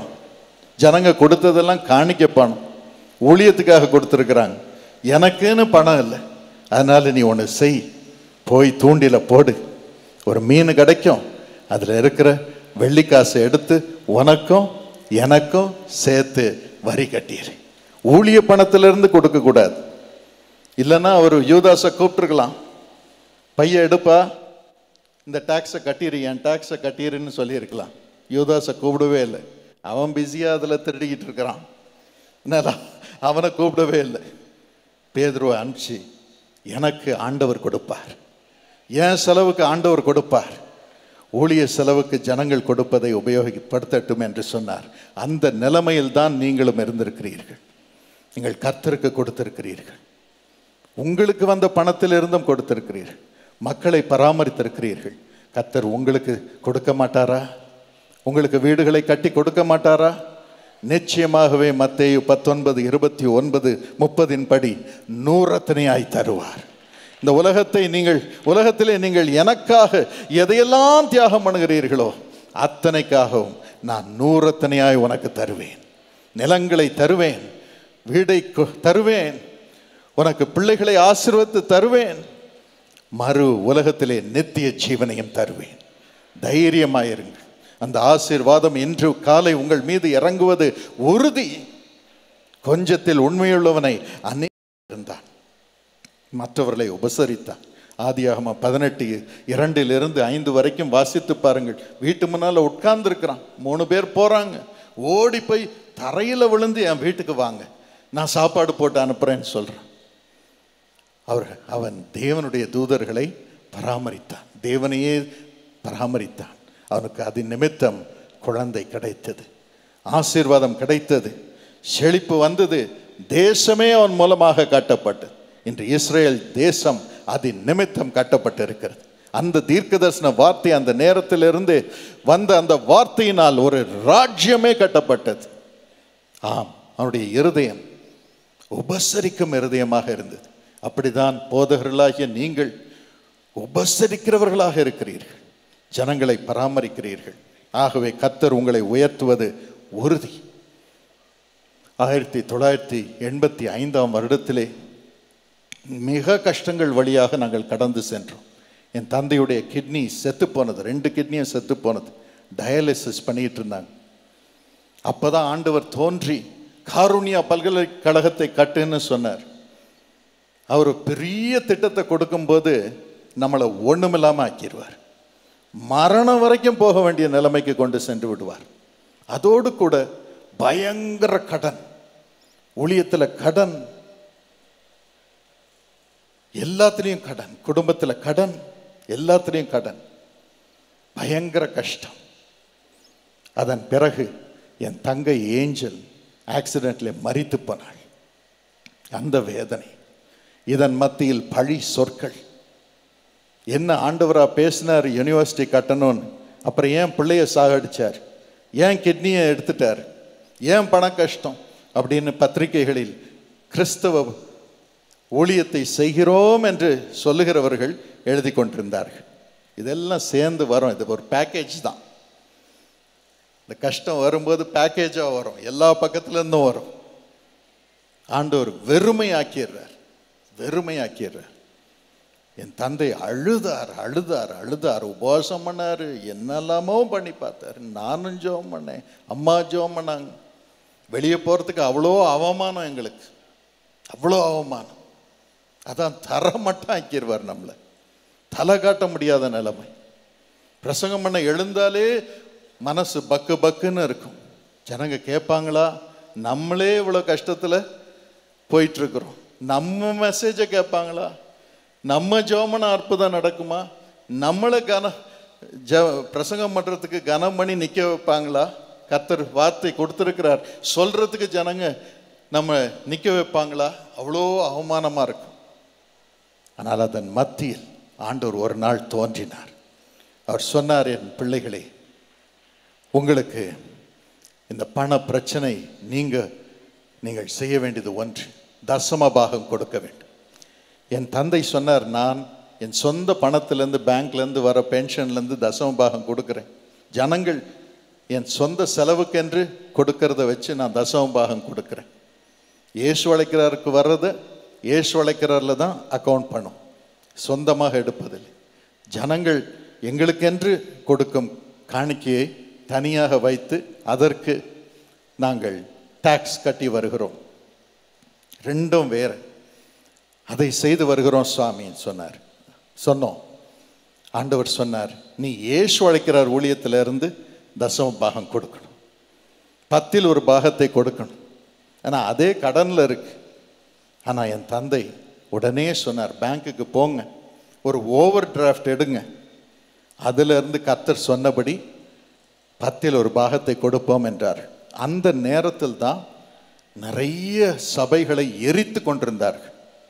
ஜனங்க கொடுத்ததெல்லாம் காணிக்க பணம் ஊழியத்துக்காக கொடுத்துருக்குறாங்க எனக்குன்னு பணம் இல்லை அதனால நீ ஒன்று செய் போய் தூண்டில போடு ஒரு மீன் கிடைக்கும் அதில் இருக்கிற வெள்ளிக்காசை எடுத்து உனக்கும் எனக்கும் சேர்த்து வரி கட்டிடு ஊழிய பணத்திலிருந்து கொடுக்கக்கூடாது இல்லைன்னா அவர் யூதாஸை கூப்பிட்டுருக்கலாம் பைய எடுப்பா இந்த டாக்ஸை கட்டிடு என் டாக்ஸை கட்டிடுன்னு சொல்லியிருக்கலாம் யூதாஸை கூப்பிடவே இல்லை அவன் பிஸியாக அதில் திருடிக்கிட்டு இருக்கிறான் என்னடா அவனை கூப்பிடவே இல்லை பேதுருவை அனுப்பிச்சு எனக்கு ஆண்டவர் கொடுப்பார் என் செலவுக்கு ஆண்டவர் கொடுப்பார் ஊழிய செலவுக்கு ஜனங்கள் கொடுப்பதை உபயோகப்படுத்தட்டும் என்று சொன்னார் அந்த நிலைமையில் தான் நீங்களும் இருந்திருக்கிறீர்கள் நீங்கள் கர்த்தருக்கு கொடுத்திருக்கிறீர்கள் உங்களுக்கு வந்த பணத்திலிருந்தும் கொடுத்திருக்கிறீர்கள் மக்களை பராமரித்திருக்கிறீர்கள் கர்த்தர் உங்களுக்கு கொடுக்க மாட்டாரா உங்களுக்கு வீடுகளை கட்டி கொடுக்க மாட்டாரா நிச்சயமாகவே மத்தேயு பத்தொன்பது இருபத்தி ஒன்பது முப்பதின் படி நூறத்தனையாய் தருவார் இந்த உலகத்தை நீங்கள் உலகத்திலே நீங்கள் எனக்காக எதையெல்லாம் தியாகம் பண்ணுகிறீர்களோ அத்தனைக்காகவும் நான் நூறத்தனையாய் உனக்கு தருவேன் நிலங்களை தருவேன் வீடை கொ- தருவேன் உனக்கு பிள்ளைகளை ஆசீர்வதித்து தருவேன் மறு உலகத்திலே நித்திய ஜீவனையும் தருவேன் தைரியமாயிருங்கள் அந்த ஆசீர்வாதம் இன்று காலை உங்கள் மீது இறங்குவது உறுதி கொஞ்சத்தில் உண்மையுள்ளவனை அநே இருந்தான் மற்றவர்களை உபசரித்தான் ஆதியாகம பதினெட்டு இரண்டிலிருந்து ஐந்து வரைக்கும் வாசித்து பாருங்கள் வீட்டு முன்னால் உட்கார்ந்துருக்கிறான் மூணு பேர் போறாங்க ஓடி போய் தரையில் விழுந்து என் வீட்டுக்கு வாங்க நான் சாப்பாடு போட்டு அனுப்புறேன்னு சொல்றேன் அவர் அவன் தேவனுடைய தூதர்களை பராமரித்தான் தேவனையே பராமரித்தான் அவனுக்கு அது நிமித்தம் குழந்தை கிடைத்தது ஆசீர்வாதம் கிடைத்தது செழிப்பு வந்தது தேசமே அவன் மூலமாக கட்டப்பட்டது இன்று இஸ்ரேல் தேசம் அதன் நிமித்தம் கட்டப்பட்டிருக்கிறது அந்த தீர்க்கதர்சன வார்த்தை அந்த நேரத்திலிருந்து வந்த அந்த வார்த்தையினால் ஒரு ராஜ்யமே கட்டப்பட்டது ஆம் அவனுடைய இருதயம் உபசரிக்கும் இருதயமாக இருந்தது அப்படிதான் போதகர்களாகிய நீங்கள் உபசரிக்கிறவர்களாக இருக்கிறீர்கள் ஜனங்களை பராமரிக்கிறீர்கள் ஆகவே கத்தர் உங்களை உயர்த்துவது உறுதி ஆயிரத்தி தொள்ளாயிரத்தி எண்பத்தி ஐந்தாம் வருடத்திலே மிக கஷ்டங்கள் வழியாக நாங்கள் கடந்து சென்றோம் என் தந்தையுடைய கிட்னி செத்து போனது ரெண்டு கிட்னியும் செத்து போனது டயாலிசிஸ் பண்ணிட்டு இருந்தாங்க அப்பதான் ஆண்டவர் தோன்றி காருண்யா பல்கலைக்கழகத்தை கட்டுன்னு சொன்னார் அவர் பெரிய திட்டத்தை கொடுக்கும்போது நம்மளை ஒண்ணுமில்லாம ஆக்கிடுவார் மரணம் வரைக்கும் போக வேண்டிய நிலைமைக்கு கொண்டு சென்று விடுவார் அதோடு கூட பயங்கர கடன் ஊழியத்துல கடன் எல்லாத்துலேயும் கடன் குடும்பத்துல கடன் எல்லாத்துலேயும் கடன் பயங்கர கஷ்டம் அதன் பிறகு என் தங்கை ஏஞ்சல் ஆக்சிடென்ட்ல மரித்து போனாள் அந்த வேதனை இதன் மத்தியில் பழி சொற்கள் என்ன ஆண்டவரா பேசினார் யூனிவர்சிட்டி கட்டணும்னு அப்புறம் ஏன் பிள்ளைய சாகடிச்சார் ஏன் கிட்னியை எடுத்துட்டார் ஏன் பண கஷ்டம் அப்படின்னு பத்திரிகைகளில் கிறிஸ்தவ ஊழியத்தை செய்கிறோம் என்று சொல்லுகிறவர்கள் எழுதி கொண்டிருந்தார்கள் இதெல்லாம் சேர்ந்து வரும் இது ஒரு பேக்கேஜ் தான் இந்த கஷ்டம் வரும்போது பேக்கேஜாக வரும் எல்லா பக்கத்துலேருந்தும் வரும் ஆண்டவர் வெறுமையாக்கிடுறார் வெறுமையாக்கிடுறார் என் தந்தை அழுதார் அழுதார் அழுதார் உபவாசம் பண்ணாரு என்னெல்லாமோ பண்ணி பார்த்தாரு நானும் ஜெபம் பண்ணேன் அம்மா ஜெபம் பண்ணாங்க வெளியே போகிறதுக்கு அவ்வளோ அவமானம் எங்களுக்கு அவ்வளோ அவமானம் அதான் தர மட்டும் ஆக்கிடுவார் நம்மளை தலை காட்ட முடியாத நிலைமை பிரசங்கம் பண்ண எழுந்தாலே மனசு பக்கு பக்குன்னு இருக்கும் ஜனங்க கேட்பாங்களா நம்மளே இவ்வளோ கஷ்டத்தில் போயிட்டுருக்குறோம் நம்ம மெசேஜை கேட்பாங்களா நம்ம ஜோமன அற்புதம் நடக்குமா நம்மளை கன ஜ பிரசங்கம் பண்ணுறதுக்கு கனம் பண்ணி நிற்க வைப்பாங்களா கத்தர் வார்த்தை கொடுத்துருக்கிறார் சொல்கிறதுக்கு ஜனங்க நம்ம நிற்க வைப்பாங்களா அவ்வளோ அவமானமாக இருக்கும் ஆனால் அதன் மத்தியில் ஆண்டவர் ஒரு நாள் தோன்றினார் அவர் சொன்னார் என் பிள்ளைகளே உங்களுக்கு இந்த பண பிரச்சனை நீங்க நீங்கள் செய்ய வேண்டியது ஒன்று தசம பாகம் கொடுக்க வேண்டும் என் தந்தை சொன்னார் நான் என் சொந்த பணத்திலேருந்து பேங்க்லேருந்து வர பென்ஷன்லேருந்து தசம பாகம் கொடுக்குறேன் ஜனங்கள் என் சொந்த செலவுக்கென்று கொடுக்கறத வச்சு நான் தசம பாகம் கொடுக்குறேன் ஏசு அழைக்கிறாருக்கு வர்றதை ஏசு அழைக்கிறாரில் தான் அக்கௌண்ட் பண்ணும் சொந்தமாக எடுப்பதில்லை ஜனங்கள் எங்களுக்கென்று கொடுக்கும் காணிக்கையை தனியாக வைத்து அதற்கு நாங்கள் டாக்ஸ் கட்டி வருகிறோம் ரெண்டும் வேற அதை செய்து வருகிறோம் சுவாமின்னு சொன்னார் சொன்னோம் ஆண்டவர் சொன்னார் நீ ஏசு அழைக்கிறார் ஊழியத்திலிருந்து தசம பாகம் கொடுக்கணும் பத்தில் ஒரு பாகத்தை கொடுக்கணும் ஆனால் அதே கடனில் இருக்கு ஆனால் என் தந்தை உடனே சொன்னார் பேங்க்குக்கு போங்க ஒரு ஓவர் டிராஃப்ட் எடுங்க அதிலிருந்து கத்தர் சொன்னபடி பத்தில் ஒரு பாகத்தை கொடுப்போம் என்றார் அந்த நேரத்தில் தான் நிறைய சபைகளை எரித்து கொண்டிருந்தார்கள்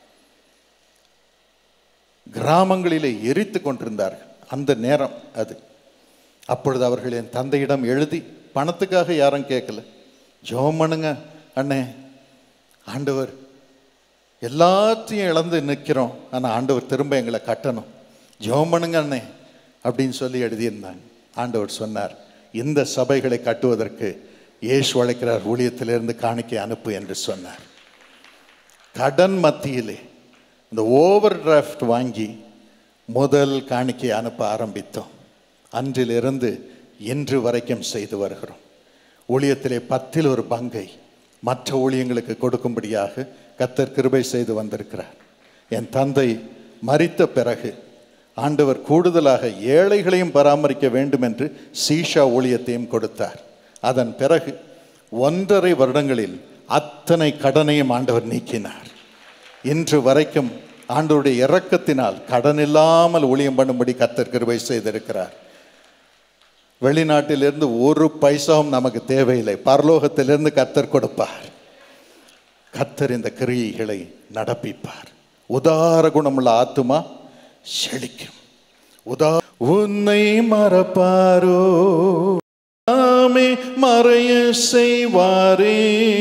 கிராமங்களிலே எரித்து கொண்டிருந்தார்கள் அந்த நேரம் அது அப்பொழுது அவர்கள் என் தந்தையிடம் எழுதி பணத்துக்காக யாரும் கேட்கல ஜெபம் பண்ணுங்க அண்ணே ஆண்டவர் எல்லாத்தையும் இழந்து நிற்கிறோம் ஆனால் ஆண்டவர் திரும்ப எங்களை கட்டணும் ஜெபம் பண்ணுங்க அண்ணே அப்படின்னு சொல்லி எழுதியிருந்தாங்க ஆண்டவர் சொன்னார் இந்த சபைகளை கட்டுவதற்கு இயேசு அழைக்கிறார் ஊழியத்திலிருந்து காணிக்கை அனுப்பு என்று சொன்னார் கடன் மத்தியிலே இந்த ஓவர் டிராஃப்ட் வாங்கி முதல் காணிக்கை அனுப்ப ஆரம்பித்தோம் அன்றிலிருந்து இன்று வரைக்கும் செய்து வருகிறோம் ஊழியத்திலே பத்தில் ஒரு பங்கை மற்ற ஊழியங்களுக்கு கொடுக்கும்படியாக கத்தர் கிருபை செய்து வந்திருக்கிறார் என் தந்தை மரித்த பிறகு ஆண்டவர் கூடுதலாக ஏழைகளையும் பராமரிக்க வேண்டும் என்று சீஷா ஊழியத்தையும் கொடுத்தார் அதன் பிறகு ஒன்றரை வருடங்களில் அத்தனை கடனையும் ஆண்டவர் நீக்கினார் இன்று வரைக்கும் ஆண்டவருடைய இரக்கத்தினால் கடன் இல்லாமல் ஊழியம் பண்ணும்படி கத்தர் கிருபை செய்திருக்கிறார் வெளிநாட்டிலிருந்து ஒரு பைசாவும் நமக்கு தேவையில்லை பரலோகத்திலிருந்து கத்தர் கொடுப்பார் கத்தர் இந்த கிரியைகளை நடப்பிப்பார் உதார குணமுள்ள ஆத்துமா செழிக்கும் உதா உன்னை மறப்பாரோ ஆமே மறைய செய்வாரே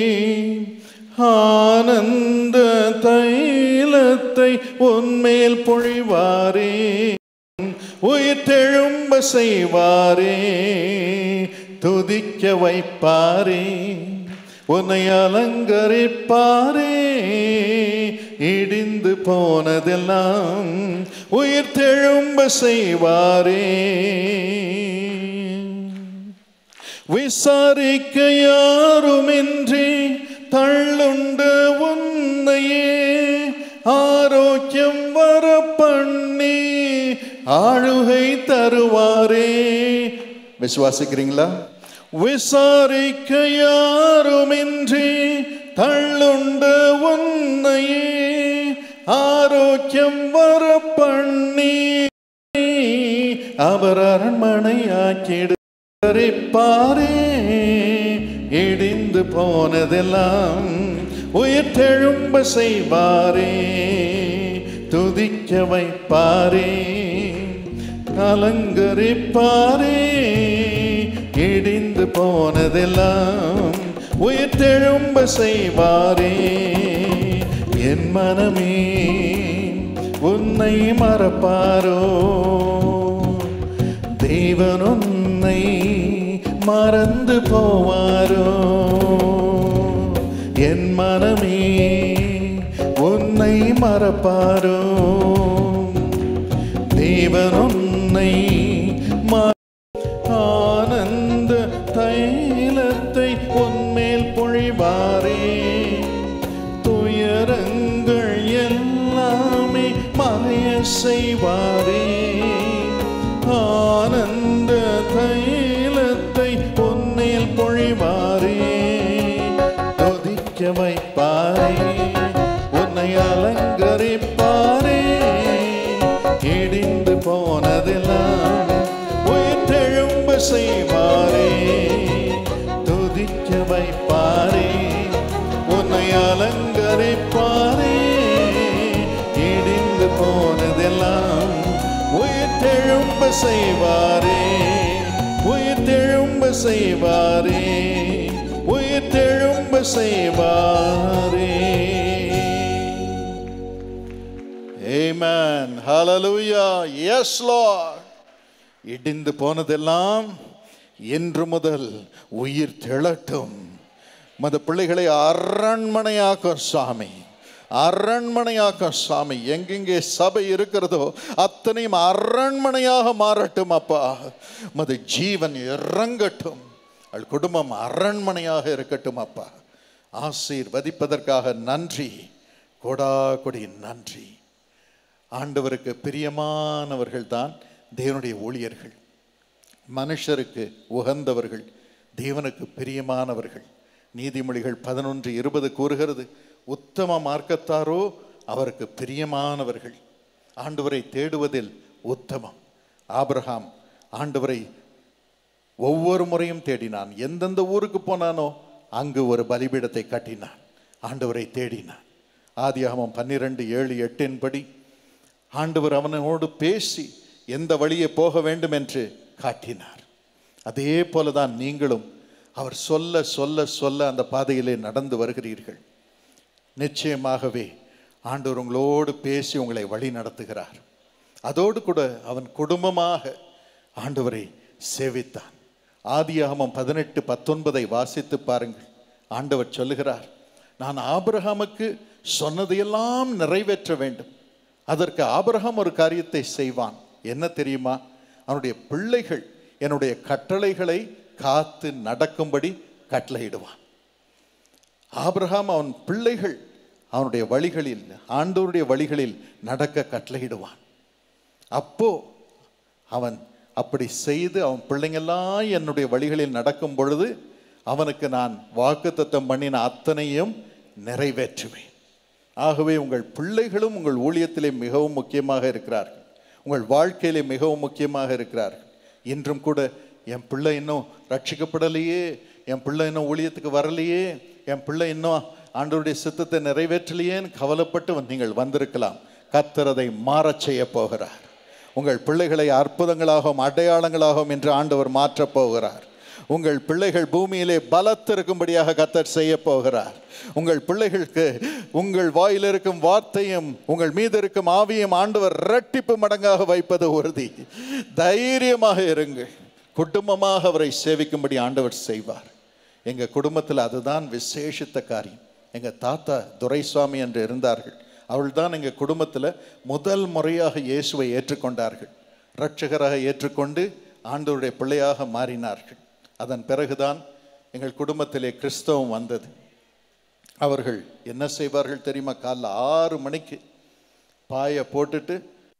ஆனந்த தைலத்தை உன்மேல் பொழிவாரே உயிர் தெழும்ப செய்வாரே துதிக்க வைப்பாரே உன்னை அலங்கரிப்பாரே இடிந்து போனதெல்லாம் உயிர் தெழும்ப செய்வாரே விசாரிக்க யாருமின்றி தள்ளுண்ட உன்னையே ஆரோக்கியம் வர பண்ணி ஆளுகை தருவாரே விசுவாசிக்கிறீங்களா விசாரிக்க யாருமின்றி தள்ளுண்ட உன்னையே ஆரோக்கியம் வர பண்ணி அவர் அரண்மனையாக்கிடு பாரே இடிந்து போனதெல்லாம் உயிர் தெழும்ப செய்வாரே துதிக்க வைப்பாரே அலங்கரிப்பாரே இடிந்து போனதெல்லாம் உயிர் தெழும்ப செய்வாரே என் மனமே உன்னை மறப்பாரோ தேவன் உன்னை மறந்து போவாரோ என் மனமே உன்னை மறப்பாரோ தேவன் உன்னை ம- ஆனந்த தைலத்தை உன்மேல் பொழிவாரே துயரங்கள் எல்லாமே மறைய செய்வாரே ஆனந்த தைலத்தை உன்மேல் பொழிவாரே துதிக்க வைப்பாரே உன்னை அலங்கரிப்பாரே இடிந்து போனதெல்லாம் உயிர்த்தெழும்ப செய்வாரே துதிக்க வைப்பாரே உன்னை அலங்கரிப்பாரே இடிந்து போனதெல்லாம் உயிர்த்தெழும்ப செய்வாரே உயிர்த்தெழும்ப செய்வாரே உயிர்த்தெழும்ப செய்வாரே Amen. Hallelujah. Yes, Lord. இடிந்து போனதெல்லாம் இன்று முதல் உயிர் தெளட்டும் மத பிள்ளைகளை அரண்மனையாக்கும் சாமி அரண்மனையாக்கும் சாமி எங்கெங்கே சபை இருக்கிறதோ அத்தனையும் அரண்மனையாக மாறட்டும் அப்பா மது ஜீவன் இறங்கட்டும் அவள் குடும்பம் அரண்மனையாக இருக்கட்டும் அப்பா ஆசீர்வதிப்பதற்காக நன்றி கொடா கொடி நன்றி ஆண்டவருக்கு பிரியமானவர்கள் தான் தேவனுடைய ஊழியர்கள் மனுஷருக்கு உகந்தவர்கள் தேவனுக்கு பிரியமானவர்கள் நீதிமொழிகள் பதினொன்று இருபது கூறுகிறது உத்தம மார்க்கத்தாரோ அவருக்கு பிரியமானவர்கள் ஆண்டவரை தேடுவதில் உத்தமம் ஆபிரகாம் ஆண்டவரை ஒவ்வொரு முறையும் தேடினான் எந்தெந்த ஊருக்கு போனானோ அங்கு ஒரு பலிபீடத்தை கட்டினான் ஆண்டவரை தேடினான் ஆதியாகமம் பன்னிரெண்டு ஏழு எட்டின் படி ஆண்டவர் அவனோடு பேசி எந்த வழியே போக வேண்டும் என்று காட்டினார் அதே போலதான் நீங்களும் அவர் சொல்ல சொல்ல சொல்ல அந்த பாதையிலே நடந்து வருகிறீர்கள் நிச்சயமாகவே ஆண்டவர் உங்களோடு பேசி உங்களை வழி நடத்துகிறார் அதோடு கூட அவன் குடும்பமாக ஆண்டவரை சேவித்தான் ஆதியாகமம் பதினெட்டு பத்தொன்பதை வாசித்து பாருங்கள் ஆண்டவர் சொல்லுகிறார் நான் ஆபிரகாமுக்கு சொன்னதையெல்லாம் நிறைவேற்ற வேண்டும் அதற்கு ஆபிரகாம் ஒரு காரியத்தை செய்வான் என்ன தெரியுமா அவனுடைய பிள்ளைகள் என்னுடைய கட்டளைகளை காத்து நடக்கும்படி கட்டளையிடுவான் ஆபிரகாம் அவன் பிள்ளைகள் அவனுடைய வழிகளில் ஆண்டவருடைய வழிகளில் நடக்க கட்டளையிடுவான் அப்போ அவன் அப்படி செய்து அவன் பிள்ளைங்கெல்லாம் என்னுடைய வழிகளில் நடக்கும் பொழுது அவனுக்கு நான் வாக்குத்தத்தம் பண்ணின அத்தனையும் நிறைவேற்றுவேன் ஆகவே உங்கள் பிள்ளைகளும் உங்கள் ஊழியத்திலே மிகவும் முக்கியமாக இருக்கிறார்கள் உங்கள் வாழ்க்கையிலே மிகவும் முக்கியமாக இருக்கிறார்கள் இன்றும் கூட என் பிள்ளை இன்னும் ரட்சிக்கப்படலையே என் பிள்ளை இன்னும் ஊழியத்துக்கு வரலையே என் பிள்ளை இன்னும் ஆண்டவருடைய சித்தத்தை நிறைவேற்றலையேன்னு கவலைப்பட்டு வந்து நீங்கள் வந்திருக்கலாம் கர்த்தர் அதை மாறச் செய்ய போகிறார் உங்கள் பிள்ளைகளை அற்புதங்களாகவும் அடையாளங்களாகவும் என்று ஆண்டவர் மாற்றப் போகிறார் உங்கள் பிள்ளைகள் பூமியிலே பலத்திருக்கும்படியாக கத்தர் செய்ய போகிறார் உங்கள் பிள்ளைகளுக்கு உங்கள் வாயில் இருக்கும் வார்த்தையும் உங்கள் மீது இருக்கும் ஆவியும் ஆண்டவர் இரட்டிப்பு மடங்காக வைப்பது உறுதி தைரியமாக இருங்கள் குடும்பமாக அவரை சேவிக்கும்படி ஆண்டவர் செய்வார் எங்கள் குடும்பத்தில் அதுதான் விசேஷித்த காரியம் எங்கள் தாத்தா துரைசுவாமி என்று இருந்தார்கள் அவள் தான் எங்கள் குடும்பத்தில் முதல் முறையாக இயேசுவை ஏற்றுக்கொண்டார்கள் இரட்சகராக ஏற்றுக்கொண்டு ஆண்டவருடைய பிள்ளையாக மாறினார்கள் அதன் பிறகுதான் எங்கள் குடும்பத்திலே கிறிஸ்தவம் வந்தது அவர்கள் என்ன செய்வார்கள் தெரியுமா காலைல ஆறு மணிக்கு பாயை போட்டுட்டு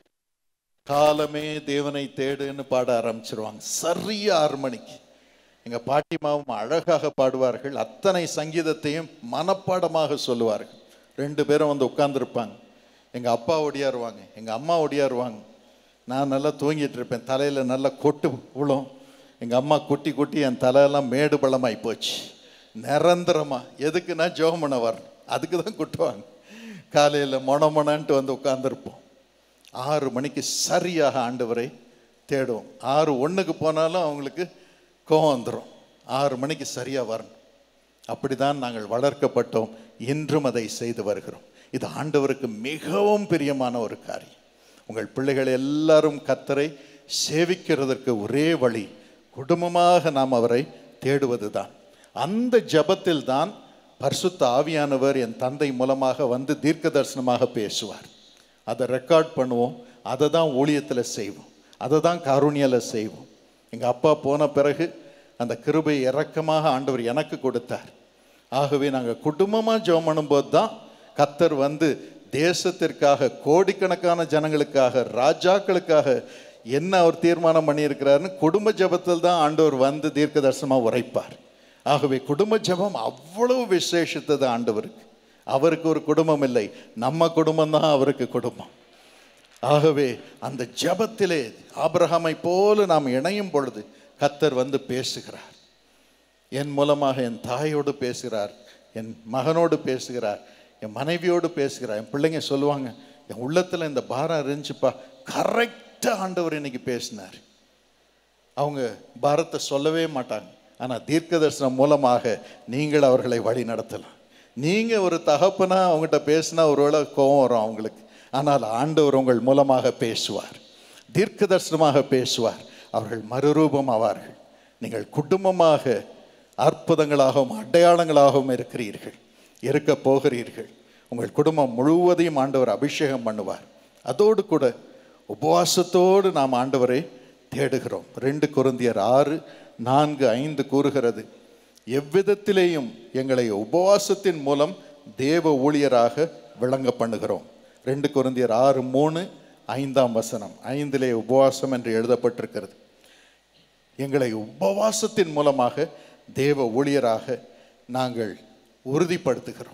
காலமே தேவனை தேடுன்னு பாட ஆரம்பிச்சிருவாங்க சரியா ஆறு மணிக்கு எங்க பாட்டிமாவும் அழகாக பாடுவார்கள் அத்தனை சங்கீதத்தையும் மனப்பாடமாக சொல்லுவார்கள் ரெண்டு பேரும் வந்து உட்கார்ந்துருப்பாங்க எங்க அப்பா ஒடியாருவாங்க எங்க அம்மா ஒடியாருவாங்க நான் நல்லா தூங்கிட்டு இருப்பேன் தலையில நல்லா கொட்டு விழும் எங்க அம்மா கொட்டி கொட்டி என் தலையெல்லாம் மேடு பள்ளமாகி போச்சு நிரந்தரமா எதுக்குன்னா ஜோகம் பண்ண வரணும் அதுக்கு தான் கொட்டுவாங்க காலையில் மொன மொனன்ட்டு வந்து உட்காந்துருப்போம் ஆறு மணிக்கு சரியாக ஆண்டவரை தேடுவோம் ஆறு ஒன்றுக்கு போனாலும் அவங்களுக்கு கோவம் வந்துடும் ஆறு மணிக்கு சரியாக வரணும் அப்படிதான் நாங்கள் வளர்க்கப்பட்டோம் இன்றும் அதை செய்து வருகிறோம் இது ஆண்டவருக்கு மிகவும் பிரியமான ஒரு காரியம் உங்கள் பிள்ளைகள் எல்லாரும் கத்தரை சேவிக்கிறதற்கு ஒரே வழி குடும்பமாக நாம் அவரை தேடுவதுதான் அந்த ஜபத்தில் தான் பரிசுத்த ஆவியானவர் என் தந்தை மூலமாக வந்து தீர்க்க தரிசனமாக பேசுவார் அதை ரெக்கார்ட் பண்ணுவோம் அதை தான் ஊழியத்தில் செய்வோம் அதை தான் கருணியில் செய்வோம் எங்கள் அப்பா போன பிறகு அந்த கிருபை இறக்கமாக ஆண்டவர் எனக்கு கொடுத்தார் ஆகவே நாங்கள் குடும்பமாக ஜெபம் பண்ணும்போது தான் கத்தர் வந்து தேசத்திற்காக கோடிக்கணக்கான ஜனங்களுக்காக ராஜாக்களுக்காக என்ன அவர் தீர்மானம் பண்ணியிருக்கிறாருன்னு குடும்ப ஜெபத்தில் தான் ஆண்டவர் வந்து தீர்க்க தரிசனமாக உரைப்பார் ஆகவே குடும்ப ஜெபம் அவ்வளவு விசேஷித்தது ஆண்டவருக்கு அவருக்கு ஒரு குடும்பம் இல்லை நம்ம குடும்பம் தான் அவருக்கு குடும்பம் ஆகவே அந்த ஜெபத்திலே ஆபிரகாமை போல நாம் இணையும் பொழுது கத்தர் வந்து பேசுகிறார் என் மூலமாக என் தாயோடு பேசுகிறார் என் மகனோடு பேசுகிறார் என் மனைவியோடு பேசுகிறார் என் பிள்ளைங்க சொல்லுவாங்க என் உள்ளத்தில் இந்த பாரம் இருந்துச்சுப்பா கரெக்டாக ஆண்டவர் இன்னைக்கு பேசினார் அவங்க பாரத்தை சொல்லவே மாட்டாங்க ஆனால் தீர்க்க தரிசனம் மூலமாக நீங்கள் அவர்களை வழி நடத்தலாம் நீங்கள் ஒரு தகப்பனா அவங்ககிட்ட பேசினா ஒருவேளை கோபம் வரும் அவங்களுக்கு ஆனால் ஆண்டவர் உங்கள் மூலமாக பேசுவார் தீர்க்க தரிசனமாக பேசுவார் அவர்கள் மறுரூபம் ஆவார்கள் நீங்கள் குடும்பமாக அற்புதங்களாகவும் அடையாளங்களாகவும் இருக்கிறீர்கள் இருக்க போகிறீர்கள் உங்கள் குடும்பம் முழுவதையும் ஆண்டவர் அபிஷேகம் பண்ணுவார் அதோடு கூட உபவாசத்தோடு நாம் ஆண்டவரை தேடுகிறோம் ரெண்டு குருந்தியர் ஆறு நான்கு ஐந்து கூறுகிறது எவ்விதத்திலேயும் எங்களை உபவாசத்தின் மூலம் தேவ ஊழியராக விளங்க பண்ணுகிறோம் ரெண்டு குருந்தியர் ஆறு மூணு ஐந்தாம் வசனம் ஐந்திலே உபவாசம் என்று எழுதப்பட்டிருக்கிறது எங்களை உபவாசத்தின் மூலமாக தேவ ஊழியராக நாங்கள் உறுதிப்படுத்துகிறோம்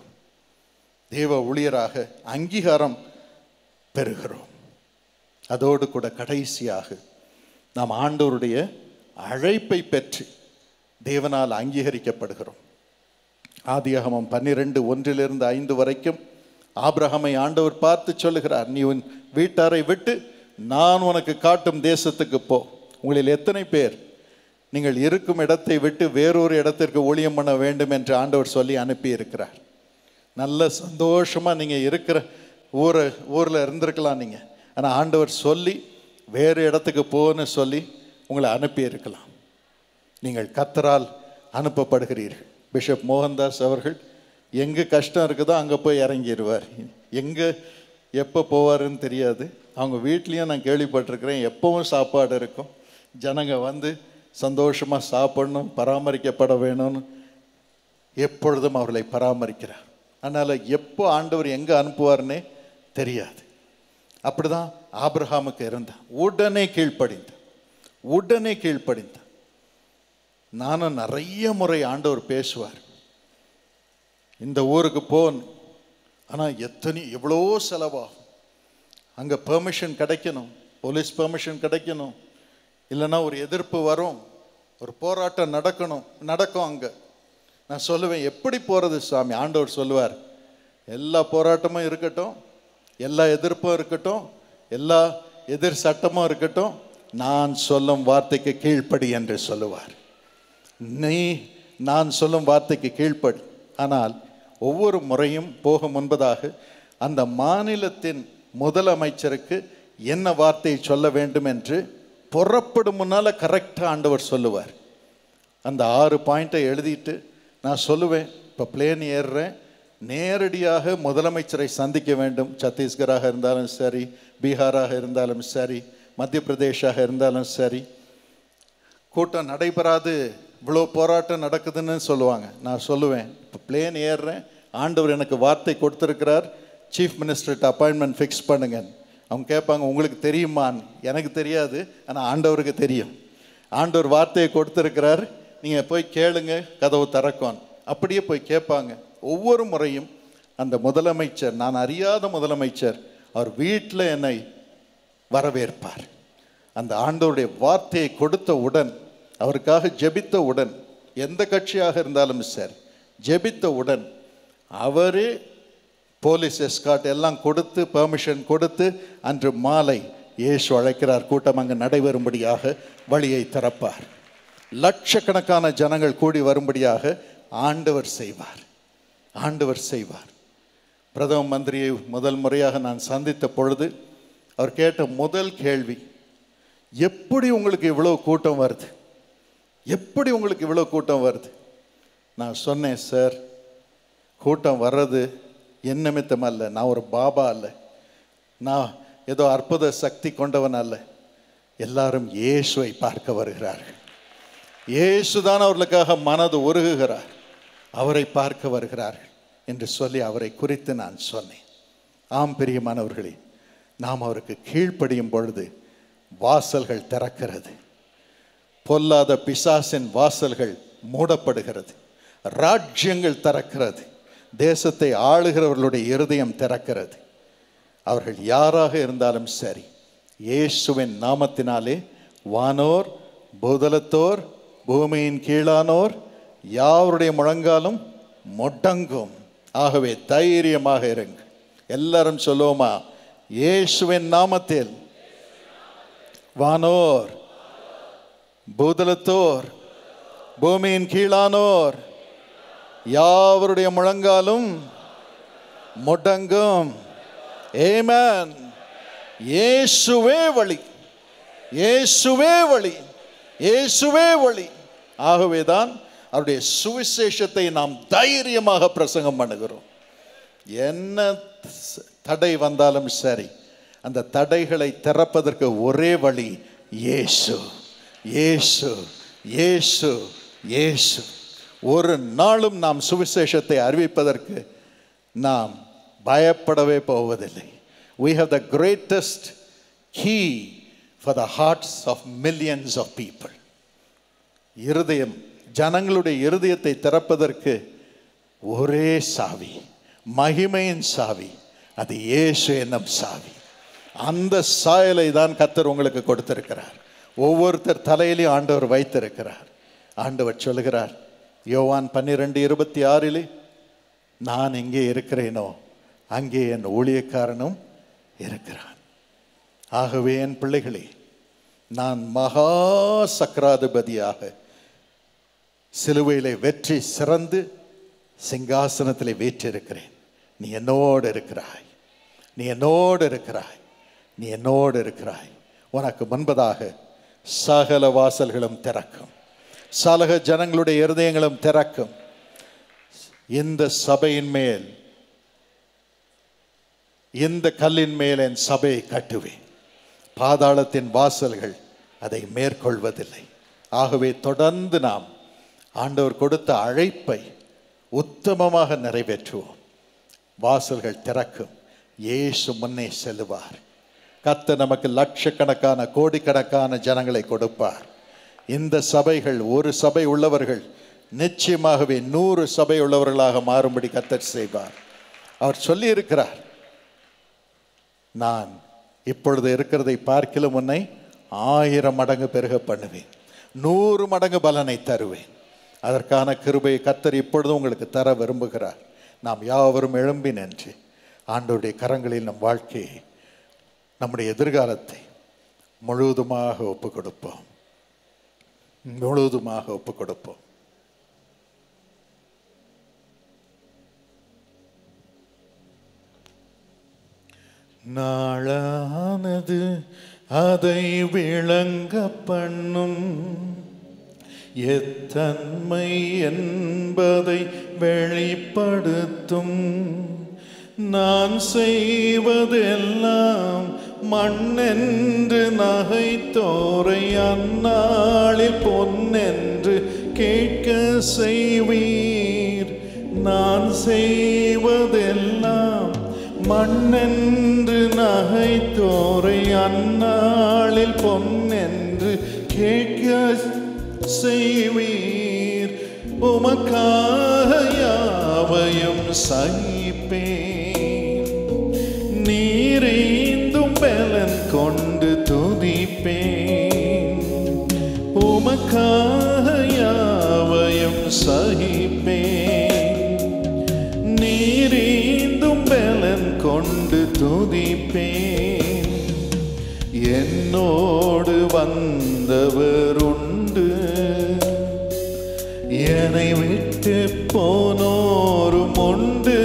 தேவ ஊழியராக அங்கீகாரம் பெறுகிறோம் அதோடு கூட கடைசியாக நாம் ஆண்டவருடைய அழைப்பை பெற்று தேவனால் அங்கீகரிக்கப்படுகிறோம் ஆதியாகமம் பன்னிரெண்டு ஒன்றிலிருந்து ஐந்து வரைக்கும் ஆபிரகாமை ஆண்டவர் பார்த்து சொல்லுகிறார் நீ உன் வீட்டாரை விட்டு நான் உனக்கு காட்டும் தேசத்துக்கு போ உங்களில் எத்தனை பேர் நீங்கள் இருக்கும் இடத்தை விட்டு வேறொரு இடத்திற்கு ஊழியம் பண்ண வேண்டும் என்று ஆண்டவர் சொல்லி அனுப்பி இருக்கிறார் நல்ல சந்தோஷமாக நீங்கள் இருக்கிற ஊரை ஊரில் இருந்திருக்கலாம் நீங்கள் ஆனால் ஆண்டவர் சொல்லி வேறு இடத்துக்கு போன்னு சொல்லி உங்களை அனுப்பி இருக்கலாம் நீங்கள் கத்தரால் அனுப்பப்படுகிறீர்கள் பிஷப் மோகன்தாஸ் அவர்கள் எங்கே கஷ்டம் இருக்குதோ அங்கே போய் இறங்கிடுவார் எங்கே எப்போ போவாருன்னு தெரியாது அவங்க வீட்லேயும் நான் கேள்விப்பட்டிருக்கிறேன் எப்பவும் சாப்பாடு இருக்கும் ஜனங்க வந்து சந்தோஷமாக சாப்பிடணும் பராமரிக்கப்பட வேணும்னு எப்பொழுதும் அவர்களை பராமரிக்கிறார் அதனால் எப்போ ஆண்டவர் எங்கே அனுப்புவார்னே தெரியாது அப்படிதான் ஆபிரகாமுக்கு இருந்தான் உடனே கீழ்ப்படிந்தான் உடனே கீழ்ப்படிந்தான் நானும் நிறைய முறை ஆண்டவர் பேசுவார் இந்த ஊருக்கு போகணும் ஆனால் எத்தனை எவ்வளோ செலவாகும் அங்கே பெர்மிஷன் கிடைக்கணும் போலீஸ் பெர்மிஷன் கிடைக்கணும் இல்லைன்னா ஒரு எதிர்ப்பு வரும் ஒரு போராட்டம் நடக்கணும் நடக்கும் அங்கே நான் சொல்லுவேன் எப்படி போகிறது சாமி ஆண்டவர் சொல்லுவார் எல்லா போராட்டமும் இருக்கட்டும் எல்லா எதிர்ப்பும் இருக்கட்டும் எல்லா எதிர் சட்டமும் இருக்கட்டும் நான் சொல்லும் வார்த்தைக்கு கீழ்ப்படி என்று சொல்லுவார் நீ நான் சொல்லும் வார்த்தைக்கு கீழ்ப்படி ஆனால் ஒவ்வொரு முறையும் போக முன்பதாக அந்த மாநிலத்தின் முதலமைச்சருக்கு என்ன வார்த்தையை சொல்ல வேண்டும் என்று புறப்படும் முன்னால் கரெக்டாக ஆண்டவர் சொல்லுவார் அந்த ஆறு பாயிண்ட்டை எழுதிட்டு நான் சொல்லுவேன் இப்போ பிளேன் ஏறுறேன் நேரடியாக முதலமைச்சரை சந்திக்க வேண்டும் சத்தீஸ்கராக இருந்தாலும் சரி பீகாராக இருந்தாலும் சரி மத்திய பிரதேஷாக இருந்தாலும் சரி கூட்டம் நடைபெறாது இவ்வளோ போராட்டம் நடக்குதுன்னு சொல்லுவாங்க நான் சொல்லுவேன் இப்போ பிளேன் ஏறுறேன் ஆண்டவர் எனக்கு வார்த்தை கொடுத்துருக்கிறார் சீஃப் மினிஸ்டர்கிட்ட அப்பாயின்மெண்ட் ஃபிக்ஸ் பண்ணுங்க அவங்க கேட்பாங்க உங்களுக்கு தெரியுமான்னு எனக்கு தெரியாது ஆனால் ஆண்டவருக்கு தெரியும் ஆண்டவர் வார்த்தையை கொடுத்துருக்கிறார் நீங்கள் போய் கேளுங்க கதவு திறக்கும் அப்படியே போய் கேட்பாங்க ஒவ்வொரு முறையும் அந்த முதலமைச்சர் நான் அறியாத முதலமைச்சர் அவர் வீட்டில் என்னை வரவேற்பார் அந்த ஆண்டவருடைய வார்த்தையை கொடுத்த உடன் அவருக்காக ஜெபித்த உடன் எந்த கட்சியாக இருந்தாலும் சரி ஜெபித்த உடன் அவரே போலீஸ் எஸ்காட் எல்லாம் கொடுத்து பெர்மிஷன் கொடுத்து அன்று மாலை இயேசு அழைக்கிறார் கூட்டம் அங்கு நடைபெறும்படியாக வழியை திறப்பார் லட்சக்கணக்கான ஜனங்கள் கூடி வரும்படியாக ஆண்டவர் செய்வார் ஆண்டவர் செய்வார் பிரதம மந்திரியை முதல் முறையாக நான் சந்தித்த பொழுது அவர் கேட்ட முதல் கேள்வி எப்படி உங்களுக்கு இவ்வளோ கூட்டம் வருது எப்படி உங்களுக்கு இவ்வளோ கூட்டம் வருது நான் சொன்னேன் சார் கூட்டம் வர்றது என் நிமித்தம் அல்ல நான் ஒரு பாபா அல்ல நான் ஏதோ அற்புத சக்தி கொண்டவன் அல்ல எல்லாரும் இயேசுவை பார்க்க வருகிறார்கள் இயேசுதான் அவர்களுக்காக மனது உருகுகிறார் அவரை பார்க்க வருகிறார்கள் என்று சொல்லி அவரை குறித்து நான் சொன்னேன் ஆம் பிரியமானவர்களே நாம் அவருக்கு கீழ்ப்படியும் பொழுது வாசல்கள் திறக்கிறது பொல்லாத பிசாசின் வாசல்கள் மூடப்படுகிறது ராஜ்யங்கள் திறக்கிறது தேசத்தை ஆளுகிறவர்களுடைய இருதயம் திறக்கிறது அவர்கள் யாராக இருந்தாலும் சரி இயேசுவின் நாமத்தினாலே வானோர் பூதலத்தோர் பூமியின் கீழானோர் யாருடைய முழங்காலும் முடங்கும் ஆகவே தைரியமாக இருங்க எல்லாரும் சொல்லுவோமா இயேசுவின் நாமத்தில் வானோர் பூதலத்தோர் பூமியின் கீழானோர் யாவருடைய முழங்காலும் முடங்கும் ஏமேன் இயேசுவே வழி இயேசுவே வழி இயேசுவே வழி ஆகவேதான் அவருடைய சுவிசேஷத்தை நாம் தைரியமாக பிரசங்கம் பண்ணுகிறோம் என்ன தடை வந்தாலும் சரி அந்த தடைகளை திறப்பதற்கு ஒரே வழி இயேசு இயேசு இயேசு இயேசு ஒரு நாளும் நாம் சுவிசேஷத்தை அறிவிப்பதற்கு நாம் பயப்படவே போவதில்லை we have the greatest key for the hearts of millions of people இருதயம் ஜனங்களுடைய இருதயத்தை திறப்பதற்கு ஒரே சாவி மகிமையின் சாவி அது இயேசு என்னும் சாவி அந்த சாயலை தான் கத்தர் உங்களுக்கு கொடுத்திருக்கிறார் ஒவ்வொருத்தர் தலையிலையும் ஆண்டவர் வைத்திருக்கிறார் ஆண்டவர் சொல்லுகிறார் யோவான் பன்னிரெண்டு இருபத்தி ஆறிலே நான் எங்கே இருக்கிறேனோ அங்கே என் ஊழியக்காரனும் இருக்கிறான் ஆகவே என் பிள்ளைகளே நான் மகா சக்கராதிபதியாக சிலுவையிலே வெற்றி சிறந்து சிங்காசனத்திலே வீற்றிருக்கிறேன் நீ என்னோடு இருக்கிறாய் நீ என்னோடு இருக்கிறாய் நீ என்னோடு இருக்கிறாய் உனக்கு முன்பதாக சகல வாசல்களும் திறக்கும் சலக ஜனங்களுடைய இருதயங்களும் திறக்கும் இந்த சபையின் மேல் இந்த கல்லின் மேல் என் சபையை கட்டுவேன் பாதாளத்தின் வாசல்கள் அதை மேற்கொள்வதில்லை ஆகவே தொடர்ந்து நாம் ஆண்டவர் கொடுத்த அழைப்பை உத்தமமாக நிறைவேற்றுவோம் வாசல்கள் திறக்கும் இயேசு முன்னே செல்லுவார் கத்த நமக்கு லட்சக்கணக்கான கோடிக்கணக்கான ஜனங்களை கொடுப்பார் இந்த சபைகள் ஒரு சபை உள்ளவர்கள் நிச்சயமாகவே நூறு சபை உள்ளவர்களாக மாறும்படி கத்தர் செய்வார் அவர் சொல்லியிருக்கிறார் நான் இப்பொழுது இருக்கிறதை பார்க்கிலும் உன்னை ஆயிரம் மடங்கு பெருக பண்ணுவேன் நூறு மடங்கு பலனை தருவேன் அதற்கான கிருபையை கத்தர் இப்பொழுதும் உங்களுக்கு தர விரும்புகிறார் நாம் யாவரும் எழும்பி நின்று ஆண்டோடைய கரங்களில் நம் வாழ்க்கையை நம்முடைய எதிர்காலத்தை முழுவதுமாக ஒப்பு கொடுப்போம் முழுவதுமாக ஒப்பு கொடுப்போம் நாளானது அதை விளங்க பண்ணும் எத்தன்மை என்பதை வெளிப்படுத்தும் நான் செய்வதெல்லாம் மண்ணென்று நகைத்தோரை அந்நாளில் பொன்னென்று கேட்க செய்வீர் நான் செய்வதெல்லாம் மண்ணென்று நகைத்தோரை அந்நாளில் பொன்னென்று கேட்க செய்வீர் உமக்காக யாவையும் சகிப்பேன் நீரைந்தும் பலன் கொண்டு துதிப்பேன் உமக்காக யாவையும் சகிப்பேன் நீரீந்தும் பலன் கொண்டு துதிப்பேன் என்னோடு வந்தவர் உண்டு என்னை விட்டு போனோரும் உண்டு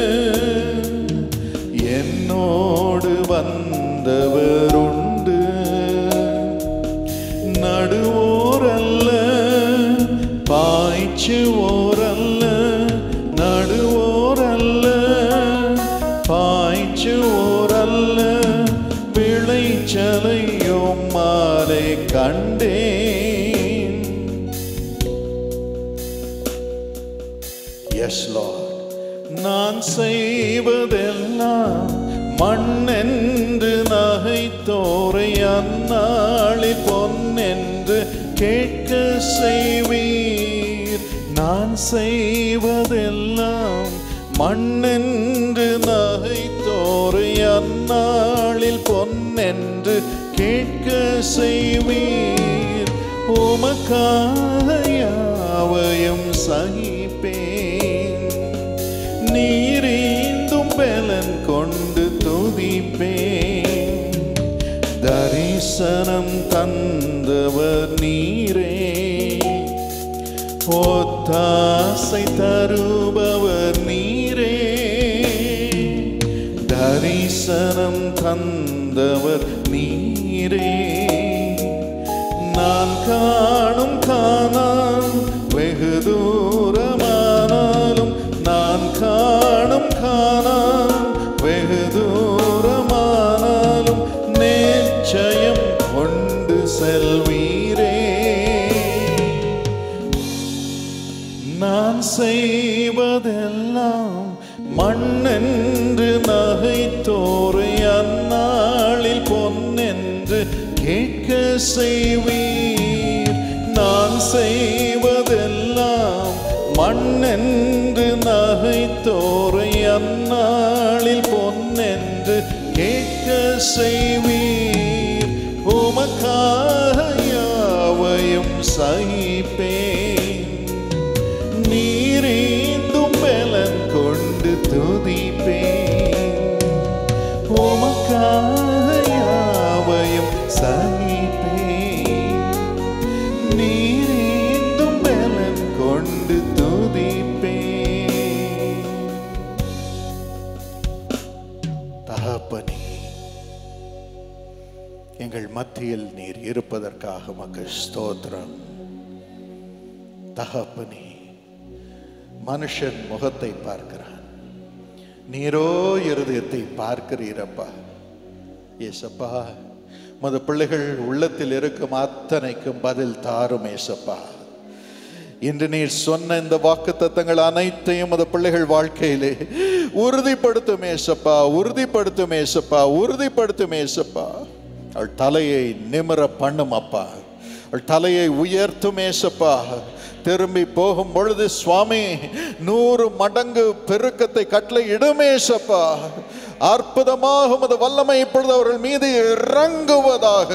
என்னோடு வந்தவர் உண்டு நடுவோர் அல்ல மேய்ச்சலையும் மாலை கண்டேன் எஸ் நான் செய்வதெல்லாம் மண்ணென்று நகைத்தோரை அந்நாளில் பொன்னென்று கேட்க செய்வீர் நான் செய்வதெல்லாம் மண்ணென்று நகைத்தோரை அந்நாளில் பொன்னென்று கேட்க செய்வீர் உமக்காக யாவையும் சகிப்பேன் நீரீந்தும் பலன் கொண்டு துதிப்பேன் தரிசனம் தந்தவர் நீரே ஒத்தாசை தருபவர் நீரே தரிசனம் தந்தவர் நீரே நான் காணும் காணான் வெகு தூரமானாலும் நான் காணும் காணான் வெகு தூரமானாலும் நிச்சயம் கொண்டு செல்வீரே நான் செய்வதெல்லாம் மண்ணென்று நகைத்தோரை அந்நாளில் பொன்னென்று கேட்க செய்வீர் நான் செய்வதெல்லாம் மண்ணென்று நகைத்தோரை அந்நாளில் பொன்னென்று கேட்க செய்வீர் உமக்காக யாவையும் சகிப்பேன் நீரேந்தும் பலன் கொண்டு துதிப்பேன் உமக்காக யாவையும் சகிப்பேன் நீரேந்தும் பலன் கொண்டு துதிப்பேன் தகப்பனே எங்கள் மத்தியில் நீர் இருப்பதற்காக மக்கள் ஸ்தோத்திரம் தகப்பனே மனுஷன் முகத்தை பார்க்கிறான் நீரோ இருதயத்தை பார்க்கிறீரப்பா ஏசப்பா மது பிள்ளைகள் உள்ளத்தில் இருக்கும் அத்தனைக்கும் பதில் தாரும் ஏசப்பா இன்று நீர் சொன்ன இந்த வாக்கு தத்தங்கள் அனைத்தையும் அந்த பிள்ளைகள் வாழ்க்கையிலே உறுதிப்படுத்தும் ஏசப்பா உறுதிப்படுத்தும் ஏசப்பா உறுதிப்படுத்தும் ஏசப்பா அவள் தலையை நிமிர பண்ணும் அப்பா அவள் தலையை உயர்த்தும் ஏசப்பா திரும்பி போகும் பொழுது சுவாமி நூறு மடங்கு பெருக்கத்தை கட்டளை இடமேசப்பா அற்புதமாக உமது வல்லமை இப்பொழுது அவர்கள் மீது இறங்குவதாக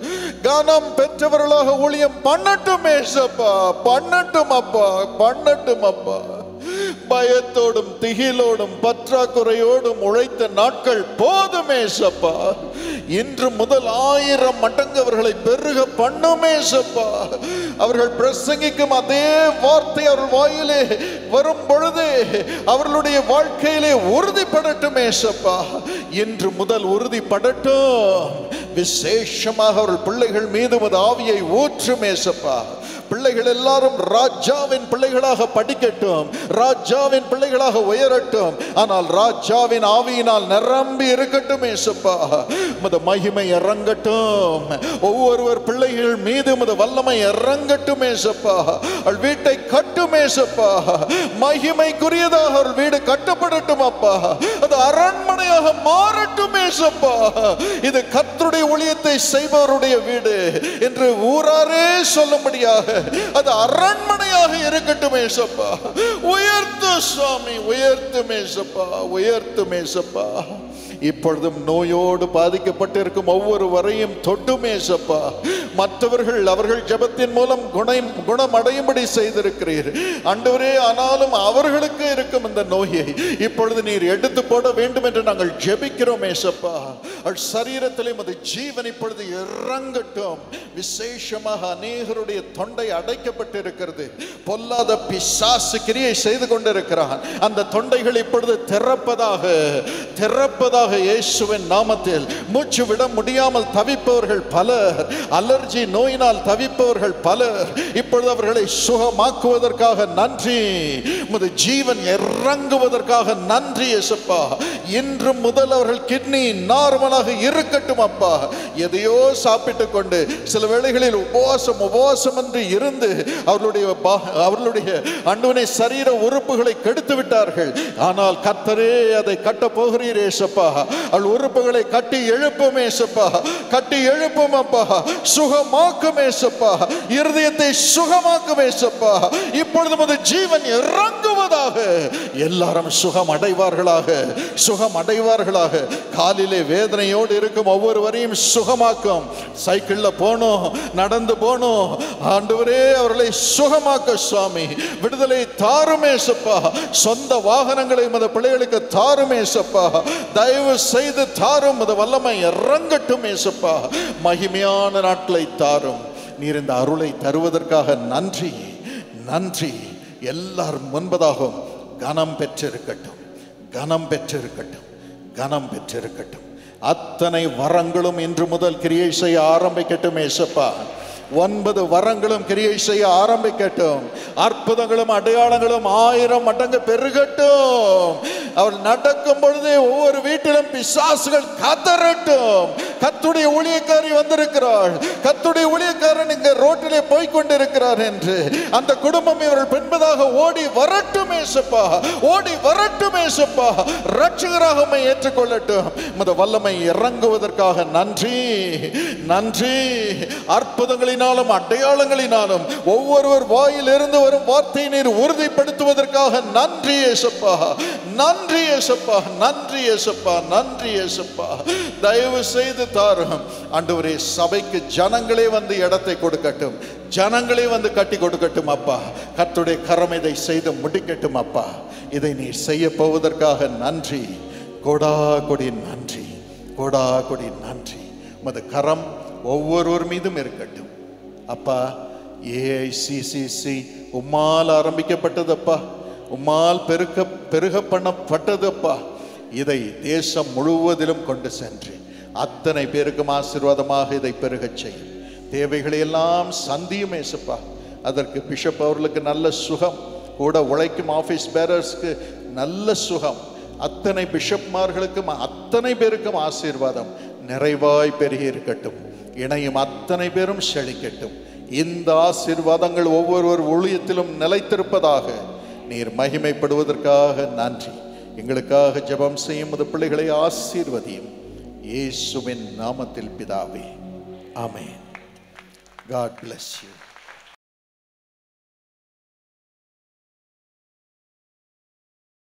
கனம் பெற்றவர்களாக ஊழியம் பண்ணட்டும் ஏசப்பா பண்ணட்டும் அப்பா பண்ணட்டும் அப்பா பயத்தோடும் திகிலோடும் பற்றாக்குறையோடும் உழைத்த நாட்கள் போதுமே சப்பா இன்று முதல் ஆயிரம் மடங்கு அவர்களை பெருக பண்ணுமே சப்பா அவர்கள் பிரசங்கிக்கும் அதே வார்த்தை அவர்கள் வாயிலே வரும் பொழுது அவர்களுடைய வாழ்க்கையிலே உறுதிப்படட்டுமே சப்பா இன்று முதல் உறுதிப்படட்டும் விசேஷமாக அவர்கள் பிள்ளைகள் மீது உமது ஆவியை ஊற்றுமே சப்பா பிள்ளைகள் எல்லாரும் ராஜாவின் பிள்ளைகளாக படிக்கட்டும் ராஜாவின் பிள்ளைகளாக உயரட்டும் ஆனால் ராஜாவின் ஆவியினால் நிரம்பி இருக்கட்டும் ஏசப்பா முத மகிமை இறங்கட்டும் ஒவ்வொருவர் பிள்ளைகள் மீது முத வல்லமை இறங்கட்டும் ஏசப்பா அவள் வீட்டை கட்டும் ஏசப்பா மகிமைக்குரியதாக அவள் வீடு கட்டப்படட்டும் அப்பா அது அரண்மனையாக மாறட்டும் ஏசப்பா இது கர்த்தருடைய ஊழியத்தை செய்பவருடைய வீடு என்று ஊராரே சொல்லும்படியாக அது அரண்மனையாக இருக்கட்டும் ஏசப்பா உயர்த்து சுவாமி உயர்த்து மேசப்பா உயர்த்து மேசப்பா இப்பொழுதும் நோயோடு பாதிக்கப்பட்டிருக்கும் ஒவ்வொருவரையும் தொட்டுமேசப்பா மற்றவர்கள் அவர்கள் ஜெபத்தின் மூலம் குணம் குணமடையும்படி செய்திருக்கிறீர் ஆண்டவரே ஆனாலும் அவர்களுக்கு இருக்கும் இந்த நோயை இப்பொழுது நீர் எடுத்து போட வேண்டும் என்று நாங்கள் ஜெபிக்கிறோம் ஏசப்பா அவள் சரீரத்திலே அது ஜீவன் இப்பொழுது இறங்கட்டும் விசேஷமாக அநேகருடைய தொண்டை அடைக்கப்பட்டிருக்கிறது பொல்லாத பிசாசு கிரியை செய்து கொண்டிருக்கிறான் அந்த தொண்டைகள் இப்பொழுது திறப்பதாக திறப்பதாக முழுவதுமாக இயேசுவின் நாமத்தில் மூச்சு விட முடியாமல் தவிப்பவர்கள் பலர் அலர்ஜி நோயினால் தவிப்பவர்கள் பலர் இப்பொழுது அவர்களை சுகமாக்குவதற்காக நன்றி உமது ஜீவன் இறங்குவதற்காக நன்றி இயேசுப்பா இன்று முதல் அவர்கள் கிட்னி நார்மலாக இருக்கட்டும் அப்பா எதையோ சாப்பிட்டு கொண்டு சில வேளைகளில் உபவாசம் உபவாசம் என்று இருந்து அவர்களுடைய பா- அவர்களுடைய அண்டுவனை சரீர உறுப்புகளை கெடுத்து விட்டார்கள் ஆனால் கர்த்தரே அதை கட்ட போகிறீர் ஏசப்பா அவள் உறுப்புகளை கட்டி எழுப்பும் ஏசப்பா கட்டி எழுப்பும் அப்பா சுகமாக்கும் ஏசப்பா இருதயத்தை சுகமாக்கும் ஏசப்பா இப்பொழுது உமது ஜீவன் இறங்குவதாக எல்லாரும் சுகம் அடைவார்களாக சுகம் அடைவார்களாக காலிலே வேதனையோடு இருக்கும் ஒவ்வொருவரையும் சுகமாக்கும் சைக்கிள்ல போனோம் நடந்து போனோம் ஆண்டவரே அவர்களை சுகமாக்க சுவாமி விடுதலை தாருமே சப்பா சொந்த வாகனங்களை மத பிள்ளைகளுக்கு தாருமே சப்பா தயவு செய்து தாரும் அது வல்லமை இறங்கட்டும் ஏசப்பா மகிமையான நாட்களை தாரும் நீர் இந்த அருளை தருவதற்காக நன்றி நன்றி எல்லாரும் முன்பதாகவும் கனம் பெற்றிருக்கட்டும் கனம் பெற்றிருக்கட்டும் கனம் பெற்றிருக்கட்டும் அத்தனை வரங்களும் இன்று முதல் கிரியை செய்ய ஆரம்பிக்கட்டும் ஏசப்பா ஒன்பது வரங்களும் கிரியை செய்ய ஆரம்பிக்கட்டும் அற்புதங்களும் அடையாளங்களும் ஆயிரம் மடங்கு பெருகட்டும் அவர் நடக்கும் பொழுதே ஒவ்வொரு வீட்டிலும் பிசாசுகள் கதறட்டும் கத்துடைய ஊழியக்காரி வந்திருக்கிறாள் கத்துடைய ஊழியக்காரன் இங்க ரோட்டிலே போய் கொண்டிருக்கிறார் என்று அந்த குடும்பம் இவர்கள் பின்பதாக ஓடி வரட்டும் ஏசப்பா ஓடி வரட்டும் ஏசப்பா ரட்சகராக உம்மை ஏற்றுக்கொள்ளட்டும் முத வல்லமை இறங்குவதற்காக நன்றி நன்றி அற்புதங்களினாலும் அடையாளங்களினாலும் ஒவ்வொருவர் வாயிலிருந்து வரும் வார்த்தை நீர் உறுதிப்படுத்துவதற்காக நன்றி ஏசப்பா நன்றி ஏசப்பா நன்றி ஏசப்பா நன்றி ஏசப்பா தயவு செய்து தாரும் ஆண்டவரே சபைக்கு ஜனங்களே வந்து இடத்தை கொடுக்கட்டும் ஜனங்களே வந்து கட்டி கொடுக்கட்டும் அப்பா கர்த்தருடைய கரம் இதை செய்து முடிக்கட்டும் அப்பா இதை நீர் செய்ய போவதற்காக நன்றி கொடா கொடி நன்றி கொடா கொடி நன்றி உமது கரம் ஒவ்வொருவர் மீதும் இருக்கட்டும் அப்பா ஏஐசிசிசி உம்மால் ஆரம்பிக்கப்பட்டதப்பா உம்மால் பெருக்க பெருக பண்ணப்பட்டதப்பா இதை தேசம் முழுவதிலும் கொண்டு சென்று அத்தனை பேருக்கும் ஆசீர்வாதமாக இதை பெருகச் செய்யும் தேவைகளை எல்லாம் சந்தியும் ஏசப்பா அதற்கு பிஷப் அவர்களுக்கு நல்ல சுகம் கூட உழைக்கும் ஆஃபீஸ் பேரர்ஸ்க்கு நல்ல சுகம் அத்தனை பிஷப்மார்களுக்கும் அத்தனை பேருக்கும் ஆசீர்வாதம் நிறைவாய் பெருகி இருக்கட்டும் இணையும் அத்தனை பேரும் செழிக்கட்டும் இந்த ஆசீர்வாதங்கள் ஒவ்வொருவர் ஊழியத்திலும் நிலைத்திருப்பதாக நீர் மகிமைப்படுவதற்காக நன்றி எங்களுக்காக ஜெபம் செய்யும் அது பிள்ளைகளை ஆசீர்வதியும் இயேசுவின் நாமத்தில் பிதாவே ஆமென் God bless you.